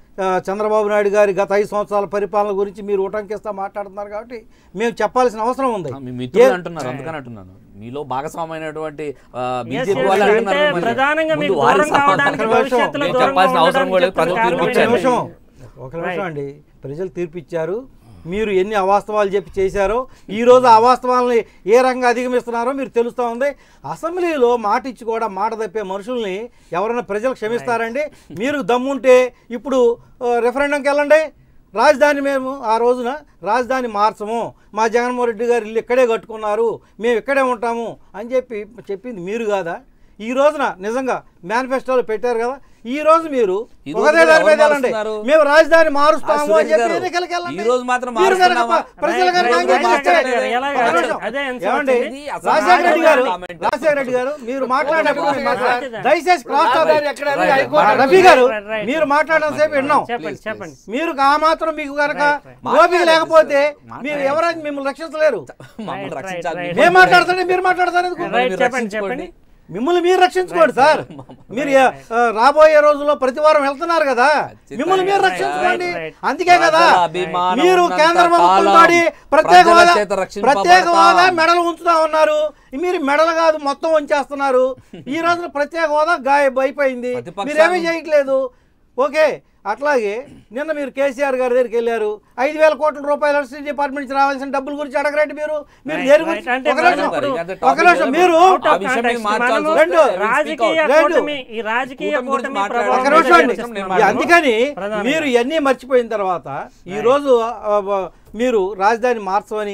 ఆ, చంద్రబాబు నాయుడు గారి గత ఐదు సంవత్సరాల పరిపాలన గురించి మీరు ఉటంకిస్తా మాట్లాడుతున్నారు కాబట్టి మేము చెప్పాల్సిన అవసరం ఉంది మీ మిత్రులు ఏ- అంటున్నారు అందుకని అంటున్నాను మీలో భాగస్వామైనటువంటి ఆ, Yes, బీజేపీ yes, వాళ్ళు అంటే అంటున్నారు మరి. ప్రధానంగా మీకు ముందు వారి దూరం సమాధానం కావడానికి ఒక నిమిషం. భవిష్యత్తులో మేము దూరంగా చెప్పాల్సిన అవసరం ఉండడానికి కూడా లేదు. ప్రజలు చెప్తున్న తీర్పు ఒక కారణం ఇచ్చారు. నిమిషం ఒక నిమిషం అండి ప్రజలు తీర్పిచ్చారు మీరు ఎన్ని అవాస్తవాలు చెప్పి చేశారో ఈ రోజు ఆ అవాస్తవాలని ఏ రంగా అధిగమిస్తున్నారో మీరు తెలుస్తూ ఉంది అసెంబ్లీలో మాట ఇచ్చి కూడా మాట తప్పే మనుషుల్ని ఎవరైనా ప్రజలు క్షమిస్తారండి మీరు దమ్ముంటే ఇప్పుడు రెఫరెండంకి వెళ్ళండి రాజధాని మేము ఆ రోజున రాజధాని మార్చము మా జగన్మోహన్ రెడ్డి గారు ఇల్లు ఇక్కడే కట్టుకున్నారు మేము ఇక్కడే ఉంటాము అని చెప్పి చెప్పింది మీరు కాదా ఈ రోజున నిజంగా మేనిఫెస్టోలో పెట్టారు కదా ఈ రోజు మీరు ఈ రోజు ఒకదే కూడా దాని మీద ఎవరు వెళ్ళండి మారుస్తున్నారు? మేము రాజధాని ఆ మారుస్తాము సురేష్ అని చెప్పి గారు, ఎన్నికలకు వెళ్ళండి ఈ రోజు మాత్రం మీరు కనుక మారుస్తున్నామా? ప్రజలు రైట్, కనుక రైట్, అంగీకరిస్తే- రైట్, రైట్, ఎలా ఒక నిమిషం. అదే answer ఏమండి వచ్చింది. అసలు రాజశేఖర రెడ్డి గారు కామెంట్. రాజశేఖర రెడ్డి గారు మీరు మాట్లాడినప్పుడు రైట్, మేము మాట్లాడాలి. రైట్. దయచేసి క్రాస్ టాక్ రైట్, ఎక్కడ right, high court right, Ravi garu right, right. మీరు మాట్లాడడం సేపు విన్నాం చెప్పండి చెప్పండి మీరు ఆ మాత్రం మీకు కనుక రైట్, ఓపిక లేకపోతే రైట్. మీరు ఎవరైనా మిమ్మల్ని రక్షించలేరు మమ్మల్ని రైట్, రక్షించాలి రైట్, మేము మాట్లాడుతుంటే మీరు మాట్లాడతారు ఎందుకు? రైట్ మీరు చెప్పండి రక్షించుకోండి. చెప్పండి మిమ్మల్ని మీరు రక్షించుకోండి సార్ మీరు ఆ, రాబోయే రోజుల్లో ప్రతి వారం వెళ్తున్నారు కదా మిమ్మల్ని మీరు రక్షించుకోండి రైట్, రైట్. అందుకే కదా ప్రజల అభిమానం మీరు ఉన్నంత కేంద్ర ప్రభుత్వం కాలం తోటి ప్రత్యేక ప్రజల హోదా చేత రక్షింపబడతాం. ప్రత్యేక హోదా మెడలు ఉంచుతా ఉన్నారు మీరు మెడలు కాదు మొత్తం ఉంచేస్తున్నారు ఈ రోజున ప్రత్యేక హోదా గాయ అయిపోయింది ప్రతిపక్షాలు- మీరేమీ చేయట్లేదు ఓకే అట్లాగే నిన్న మీరు కేసీఆర్ గారి దగ్గరికి వెళ్ళారు ఐదు వేల కోట్ల రూపాయలు ఎలక్ట్రిసిటీ డిపార్ట్మెంట్ నుంచి రావాల్సిన డబ్బుల గురించి అడగరండి మీరు మీరు రైట్, దేని రైట్. గురించి అంటే ఒక నిమిషం ఇప్పుడు ఒక నిమిషం మీరు Out of ఆ విషయం మీద context. మార్చాల్సి మనము వస్తే రెండు. we'll speak రాజకీయ out. రెండు. కూటమి ఈ రాజకీయ కూటమి గురించి కూటమి మాట్లాడాలి. ఒక ప్రభావం నిమిషం అండి మీద నేను చేస్తున్నాము. అందుకని ప్రధానంగా. మీరు ఇవన్నీ మర్చిపోయిన తర్వాత ఈ రోజు ఆ, ఆ, మీరు రాజధాని మార్చమని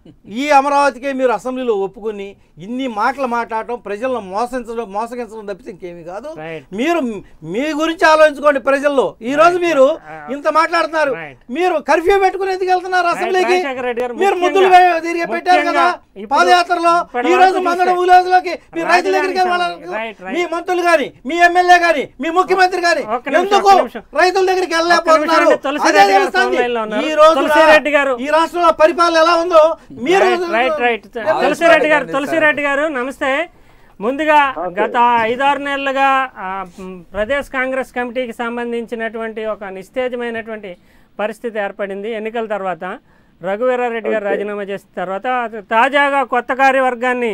ఈ అమరావతికే మీరు అసెంబ్లీలో ఒప్పుకుని ఇన్ని మాటలు మాట్లాడటం ప్రజలను మోసించడం మోసగించడం తప్పితే ఇంకేమీ కాదు Right. మీరు మీ గురించి ఆలోచించుకోండి ప్రజల్లో ఈ రోజు మీరు ఇంత మాట్లాడుతున్నారు Right. మీరు కర్ఫ్యూ పెట్టుకుని ఎందుకు వెళ్తున్నారు అసెంబ్లీకి రాజశేఖర రెడ్డి గారు మీరు ముద్దులు ముఖ్యంగా- వే- తిరిగి పెట్టారు కదా ముఖ్యంగా ఇప్పుడు పాదయాత్రలో ఇప్పటి ఈ రోజు వరకు మందడం చూస్తే- ఊలేజులోకి మీరు రైతుల దగ్గరికి రాజధాని వెళ్ళాలి రైట్, రైట్. మీ మంత్రులు గాని మీ ఎమ్మెల్యే గాని మీ ముఖ్యమంత్రి గాని ఒక్క నిమిషం, ఎందుకు ఒక్క నిమిషం. రైతుల దగ్గరికి ఒక్క వెళ్ళలేకపోతున్నారు నిమిషం అండి, తులసి అదే రెడ్డి గారు తెలుస్తుంది. ఫోన్ లైన్లో ఉన్నారు. ఈ రోజు తులసి రెడ్డి గారు. ఈ రాష్ట్రంలో పరిపాలన ఎలా ఉందో మీరు రైట్, రైట్ రైట్ తులసిరెడ్డి గారు తులసిరెడ్డి గారు నమస్తే ముందుగా గత ఐదారు నెలలుగా ఆ, మ్, ప్రదేశ్ కాంగ్రెస్ కమిటీకి సంబంధించినటువంటి ఒక నిస్తేజమైనటువంటి పరిస్థితి ఏర్పడింది ఎన్నికల తర్వాత రఘువీరారెడ్డి గారు రాజీనామా చేసిన తర్వాత తాజాగా కొత్త కార్యవర్గాన్ని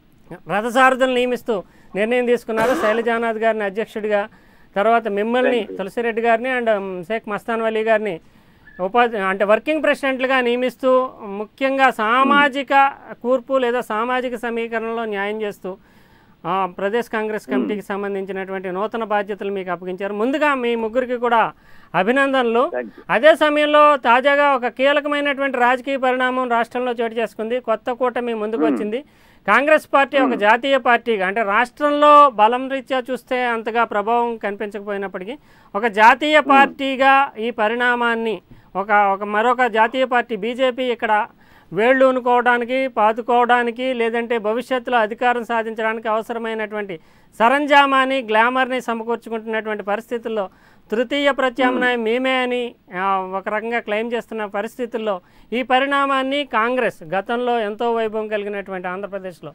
రథసారథులు నియమిస్తూ నిర్ణయం తీసుకున్నారు శైలజానాథ్ గారిని అధ్యక్షుడిగా తర్వాత మిమ్మల్ని తులసిరెడ్డి గారిని అండ్ మ్, షేక్ మస్తాన్ వలీ గారిని ఉపాధి అంటే వర్కింగ్ ప్రెసిడెంట్లుగా నియమిస్తూ ముఖ్యంగా సామాజిక కూర్పు లేదా సామాజిక సమీకరణలో న్యాయం చేస్తూ ఆ, ప్రదేశ్ కాంగ్రెస్ కమిటీకి సంబంధించినటువంటి నూతన బాధ్యతలు మీకు అప్పగించారు ముందుగా మీ ముగ్గురికి కూడా అభినందనలు అదే సమయంలో తాజాగా ఒక కీలకమైనటువంటి రాజకీయ పరిణామం రాష్ట్రంలో చోటు చేసుకుంది కొత్త కూటమి ముందుకు వచ్చింది కాంగ్రెస్ పార్టీ ఒక జాతీయ పార్టీగా అంటే రాష్ట్రంలో బలం రీత్యా చూస్తే అంతగా ప్రభావం కనిపించకపోయినప్పటికీ ఒక జాతీయ పార్టీగా ఈ పరిణామాన్ని ఒక ఒక మరొక జాతీయ పార్టీ బీజేపీ ఇక్కడ వేళ్ళు ఉనుకోవడానికి పాతుకోవడానికి లేదంటే భవిష్యత్తులో అధికారం సాధించడానికి అవసరమైనటువంటి సరంజామాని గ్లామర్ని సమకూర్చుకుంటున్నటువంటి పరిస్థితుల్లో తృతీయ ప్రత్యామ్నాయం మేమే అని ఆ, ఒక రకంగా క్లెయిమ్ చేస్తున్న పరిస్థితుల్లో ఈ పరిణామాన్ని కాంగ్రెస్ గతంలో ఎంతో వైభవం కలిగినటువంటి ఆంధ్రప్రదేశ్లో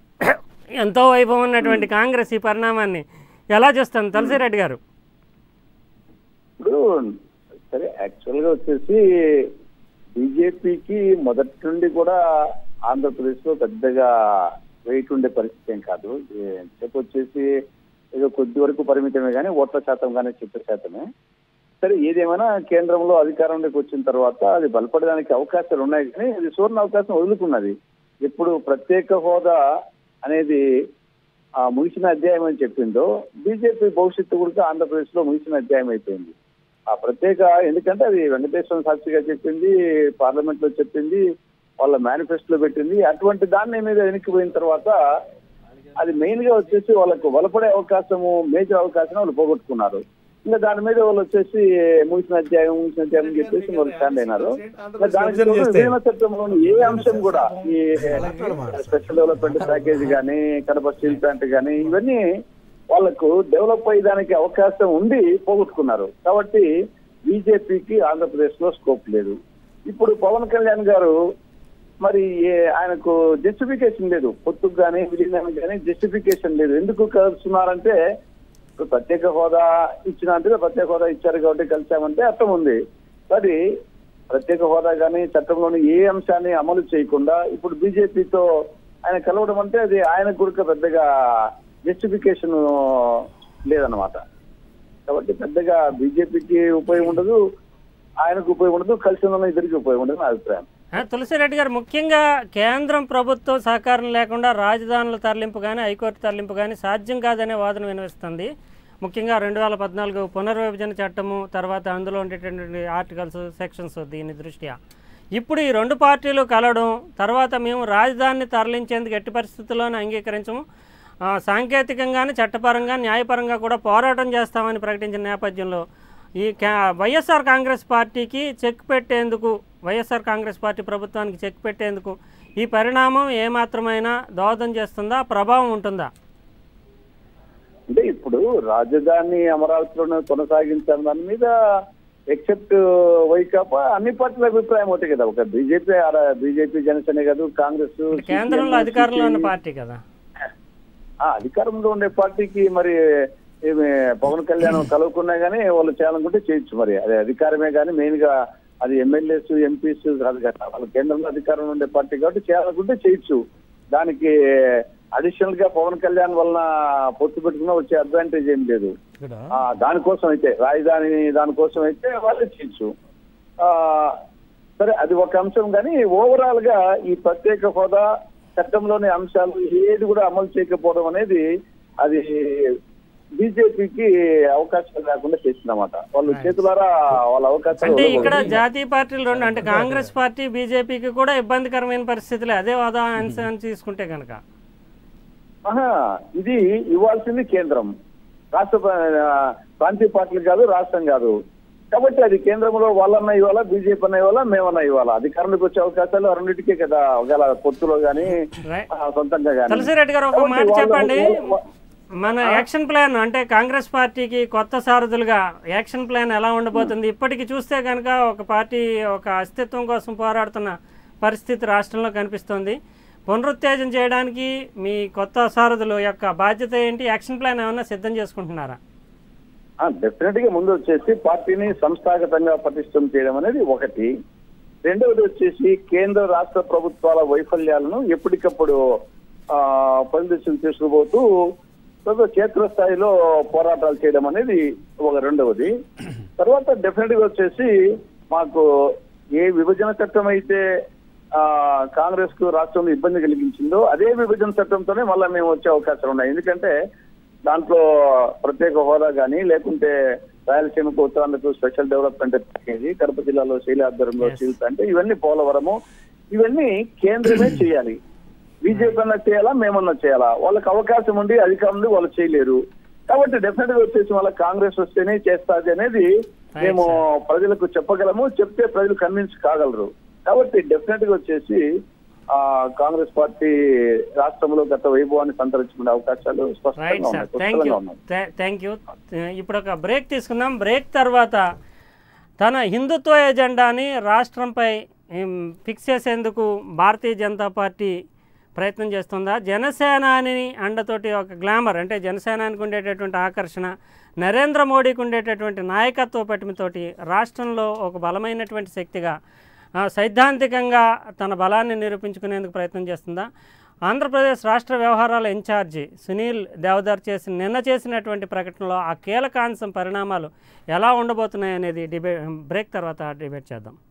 ఎంతో వైభవం ఉన్నటువంటి కాంగ్రెస్ ఈ పరిణామాన్ని ఎలా చూస్తుంది తులసిరెడ్డి గారు ఇప్పుడు సరే యాక్చువల్ గా వచ్చేసి బీజేపీకి మొదటి నుండి కూడా ఆంధ్రప్రదేశ్ లో పెద్దగా వెయిట్ ఉండే పరిస్థితి ఏం కాదు ఏ- చెప్పు వచ్చేసి ఏదో కొద్ది వరకు పరిమితమే కానీ ఓట్ల శాతం కానీ చిత్త శాతమే సరే ఏదేమైనా కేంద్రంలో అధికారంలోకి వచ్చిన తర్వాత అది బలపడడానికి అవకాశాలు ఉన్నాయి కానీ అది సువర్ణ అవకాశం వదులుకున్నది ఇప్పుడు ప్రత్యేక హోదా అనేది ఆ ముగిసిన అధ్యాయం అని చెప్పిందో బీజేపీ భవిష్యత్తు కూడా ఆంధ్రప్రదేశ్ లో ముగిసిన అధ్యాయం అయిపోయింది ఆ ప్రత్యేక ఎందుకంటే అది వెంకటేశ్వర సాక్షిగా చెప్పింది పార్లమెంట్ లో చెప్పింది వాళ్ళ మేనిఫెస్టోలో పెట్టింది అటువంటి దాన్ని మీద వెనక్కిపోయిన తర్వాత అది మెయిన్ గా వచ్చేసి వాళ్ళకు బలపడే అవకాశము మేజర్ అవకాశం వాళ్ళు పోగొట్టుకున్నారు ఇంకా దాని మీద వాళ్ళు వచ్చేసి ముగిసిన అధ్యాయం ముగిసిన అధ్యాయం అని చెప్పేసి వాళ్ళు స్టాండ్ అయినారు ఇంకా దానికి తోడు విభజన చట్టంలోని ఏ అంశం కూడా ఈ స్పెషల్ డెవలప్మెంట్ ప్యాకేజ్ కానీ కడప స్టీల్ ప్లాంట్ కానీ ఇవన్నీ వాళ్ళకు డెవలప్ అయ్యేదానికి అవకాశం ఉండి పోగొట్టుకున్నారు కాబట్టి బీజేపీకి ఆంధ్రప్రదేశ్ లో స్కోప్ లేదు ఇప్పుడు పవన్ కళ్యాణ్ గారు మరి ఏ- ఆయనకు జస్టిఫికేషన్ లేదు పొత్తుకు కానీ విలీనానికి కానీ జస్టిఫికేషన్ లేదు ఎందుకు కలుస్తున్నారంటే ఇప్పుడు ప్రత్యేక హోదా ఇచ్చిన అంటే ప్రత్యేక హోదా ఇచ్చారు కాబట్టి కలిసామంటే అర్థం ఉంది మరి ప్రత్యేక హోదా కానీ చట్టంలోని ఏ అంశాన్ని అమలు చేయకుండా ఇప్పుడు బీజేపీతో ఆయన కలవడం అంటే అది ఆయన గురిక పెద్దగా జస్టిఫికేషన్ లేదన్నమాట కాబట్టి పెద్దగా బీజేపీకి ఉపయోగం ఉండదు ఆయనకు ఉపయోగం ఉండదు కలిసి ఉన్న ఇద్దరికి ఉపయోగం ఉండదు నా అభిప్రాయం ఆ, తులసిరెడ్డి గారు ముఖ్యంగా కేంద్రం ప్రభుత్వం సహకారం లేకుండా రాజధానుల తరలింపు కానీ హైకోర్టు తరలింపు కానీ సాధ్యం కాదనే వాదన వినిపిస్తుంది ముఖ్యంగా రెండు వేల పద్నాలుగు పునర్విభజన చట్టము తర్వాత అందులో ఉండేటటువంటి ఆర్టికల్స్ సెక్షన్స్ దీని దృష్ట్యా ఇప్పుడు ఈ రెండు పార్టీలు కలవడం తర్వాత మేము రాజధానిని తరలించేందుకు ఎట్టి పరిస్థితుల్లోనూ అంగీకరించము ఆ, సాంకేతికంగానే చట్టపరంగా న్యాయపరంగా కూడా పోరాటం చేస్తామని ప్రకటించిన నేపథ్యంలో ఈ కా వైఎస్ఆర్ కాంగ్రెస్ పార్టీకి చెక్ పెట్టేందుకు వైఎస్ఆర్ కాంగ్రెస్ పార్టీ ప్రభుత్వానికి చెక్ పెట్టేందుకు ఈ పరిణామం ఏమాత్రమైనా దోహదం చేస్తుందా ప్రభావం ఉంటుందా అంటే ఇప్పుడు రాజధాని అమరావతిలోనే కొనసాగించాలి దాని మీద ఎక్సెప్ట్ వైకాపా అన్ని పార్టీల అభిప్రాయం ఒకటి కదా ఒక బీజేపీ బీజేపీ జనసేన కాదు కాంగ్రెస్ కేంద్రంలో CPM, అధికారంలో ఉన్న CPI. పార్టీ కదా ఆ అధికారంలో ఉండే పార్టీకి మరి ఏమి పవన్ కళ్యాణ్ కలువుకున్నా గానీ వాళ్ళు చేయాలనుకుంటే చేయొచ్చు మరి అది అధికారమే కానీ మెయిన్ గా అది ఎమ్మెల్యేస్ ఎంపీస్ కాదు కదా వాళ్ళు కేంద్రంలో అధికారంలో ఉండే పార్టీ కాబట్టి చేయాలనుకుంటే చేయొచ్చు దానికి అడిషనల్ గా పవన్ కళ్యాణ్ వలన పొత్తు పెట్టుకున్నా వచ్చే అడ్వాంటేజ్ ఏం లేదు ఇక్కడ ఆ, దానికోసం అయితే రాజధాని దానికోసం అయితే వాళ్ళు చేయొచ్చు ఆ, సరే అది ఒక అంశం కానీ ఓవరాల్ గా ఈ ప్రత్యేక హోదా చట్టంలోని అంశాలు ఏది కూడా అమలు చేయకపోవడం అనేది అది బీజేపీకి అవకాశం లేకుండా చేసిందన్నమాట వాళ్ళు చేతులారా వాళ్ళ అవకాశాలు అంటే ఇక్కడ వదలకూడదు. జాతీయ పార్టీలు రెండు అంటే కాంగ్రెస్ పార్టీ బీజేపీకి కూడా ఇబ్బందికరమైన పరిస్థితులే అదే హోదా అంశాన్ని తీసుకుంటే కనుక ఆహా, ఇది ఇవ్వాల్సింది కేంద్రం రాష్ట్ర ప్ర- ప్రాంతీయ పార్టీలు కాదు రాష్ట్రం కాదు కాబట్టి అది కేంద్రంలో వాళ్ళన్న ఇవ్వాలా బీజేపీ అన్న ఇవ్వాలా మేమన్నా ఇవ్వాలా అధికారంలోకి వచ్చే అవకాశాలు ఆ రెండింటికే కదా ఒకవేళ పొత్తులో గానీ Right. ఆ, సొంతంగా గానీ తులసిరెడ్డి గారు ఒక మాట కాబట్టి వాళ్ళు- చెప్పండి వాళ్ళ- మన యాక్షన్ ప్లాన్ అంటే కాంగ్రెస్ పార్టీకి కొత్త సారథులుగా యాక్షన్ ప్లాన్ ఎలా ఉండబోతుంది ఇప్పటికి చూస్తే కనుక ఒక పార్టీ ఒక అస్తిత్వం కోసం పోరాడుతున్న పరిస్థితి రాష్ట్రంలో కనిపిస్తుంది పునరుత్తేజం చేయడానికి మీ కొత్త సారథుల యొక్క బాధ్యత ఏంటి యాక్షన్ ప్లాన్ ఏమైనా సిద్ధం చేసుకుంటున్నారా డెఫినెట్ గా ముందు వచ్చేసి పార్టీని సంస్థాగతంగా పటిష్టం చేయడం అనేది ఒకటి రెండవది వచ్చేసి కేంద్ర రాష్ట్ర ప్రభుత్వాల వైఫల్యాలను ఎప్పటికప్పుడు ఆ పరిదర్శన చేసుకుపోతూ తర్వాత క్షేత్రస్థాయిలో పోరాటాలు చేయడం అనేది ఒక రెండవది తర్వాత డెఫినెట్ గా వచ్చేసి మాకు ఏ విభజన చట్టం అయితే ఆ కాంగ్రెస్ కు రాష్ట్రంలో ఇబ్బంది కలిగించిందో అదే విభజన చట్టంతోనే మళ్ళీ మేము వచ్చే అవకాశాలు ఉన్నాయి ఎందుకంటే దాంట్లో ప్రత్యేక హోదా కానీ లేకుంటే రాయలసీమకు ఉత్తరాంధ్రకు స్పెషల్ డెవలప్మెంట్ ప్యాకేజీ కడప జిల్లాలో శైలి ఆధ్వర్యంలో చిల్స్ అంటే ఇవన్నీ పోలవరము ఇవన్నీ కేంద్రమే చేయాలి బీజేపీ అన్నా చేయాలా మేమన్నా చేయాలా వాళ్ళకి అవకాశం ఉండి అధికారం ఉండి వాళ్ళు చేయలేరు కాబట్టి డెఫినెట్ గా వచ్చేసి వాళ్ళ కాంగ్రెస్ వస్తేనే చేస్తాది అనేది మేము ప్రజలకు చెప్పగలము చెప్తే ప్రజలు కన్విన్స్ కాగలరు కాబట్టి డెఫినెట్ గా వచ్చేసి ఆ కాంగ్రెస్ పార్టీ రాష్ట్రంలో గత వైభవాన్ని సంతరించుకునే అవకాశాలు రైట్ స్పష్టంగా సార్ ఉన్నాయి థ్యాంక్ యూ స్పష్టంగా ఉన్నాయి థ్యాంక్ యూ ఇప్పుడు ఒక బ్రేక్ తీసుకుందాం బ్రేక్ తర్వాత తన హిందుత్వ ఎజెండాని రాష్ట్రంపై ఏం, ఫిక్స్ చేసేందుకు భారతీయ జనతా పార్టీ ప్రయత్నం చేస్తుందా జనసేనాని అండతోటి ఒక గ్లామర్ అంటే జనసేనానికి ఉండేటటువంటి ఆకర్షణ నరేంద్ర మోడీకి ఉండేటటువంటి నాయకత్వ పటిమతోటి రాష్ట్రంలో ఒక బలమైనటువంటి శక్తిగా ఆ, సైద్ధాంతికంగా తన బలాన్ని నిరూపించుకునేందుకు ప్రయత్నం చేస్తుందా ఆంధ్రప్రదేశ్ రాష్ట్ర వ్యవహారాల ఇన్ఛార్జి సునీల్ దేవదార్ చేసిన నిన్న చేసినటువంటి ప్రకటనలో ఆ కీలకాంశం పరిణామాలు ఎలా ఉండబోతున్నాయనేది డిబేట్ బ్రేక్ తర్వాత డిబేట్ చేద్దాం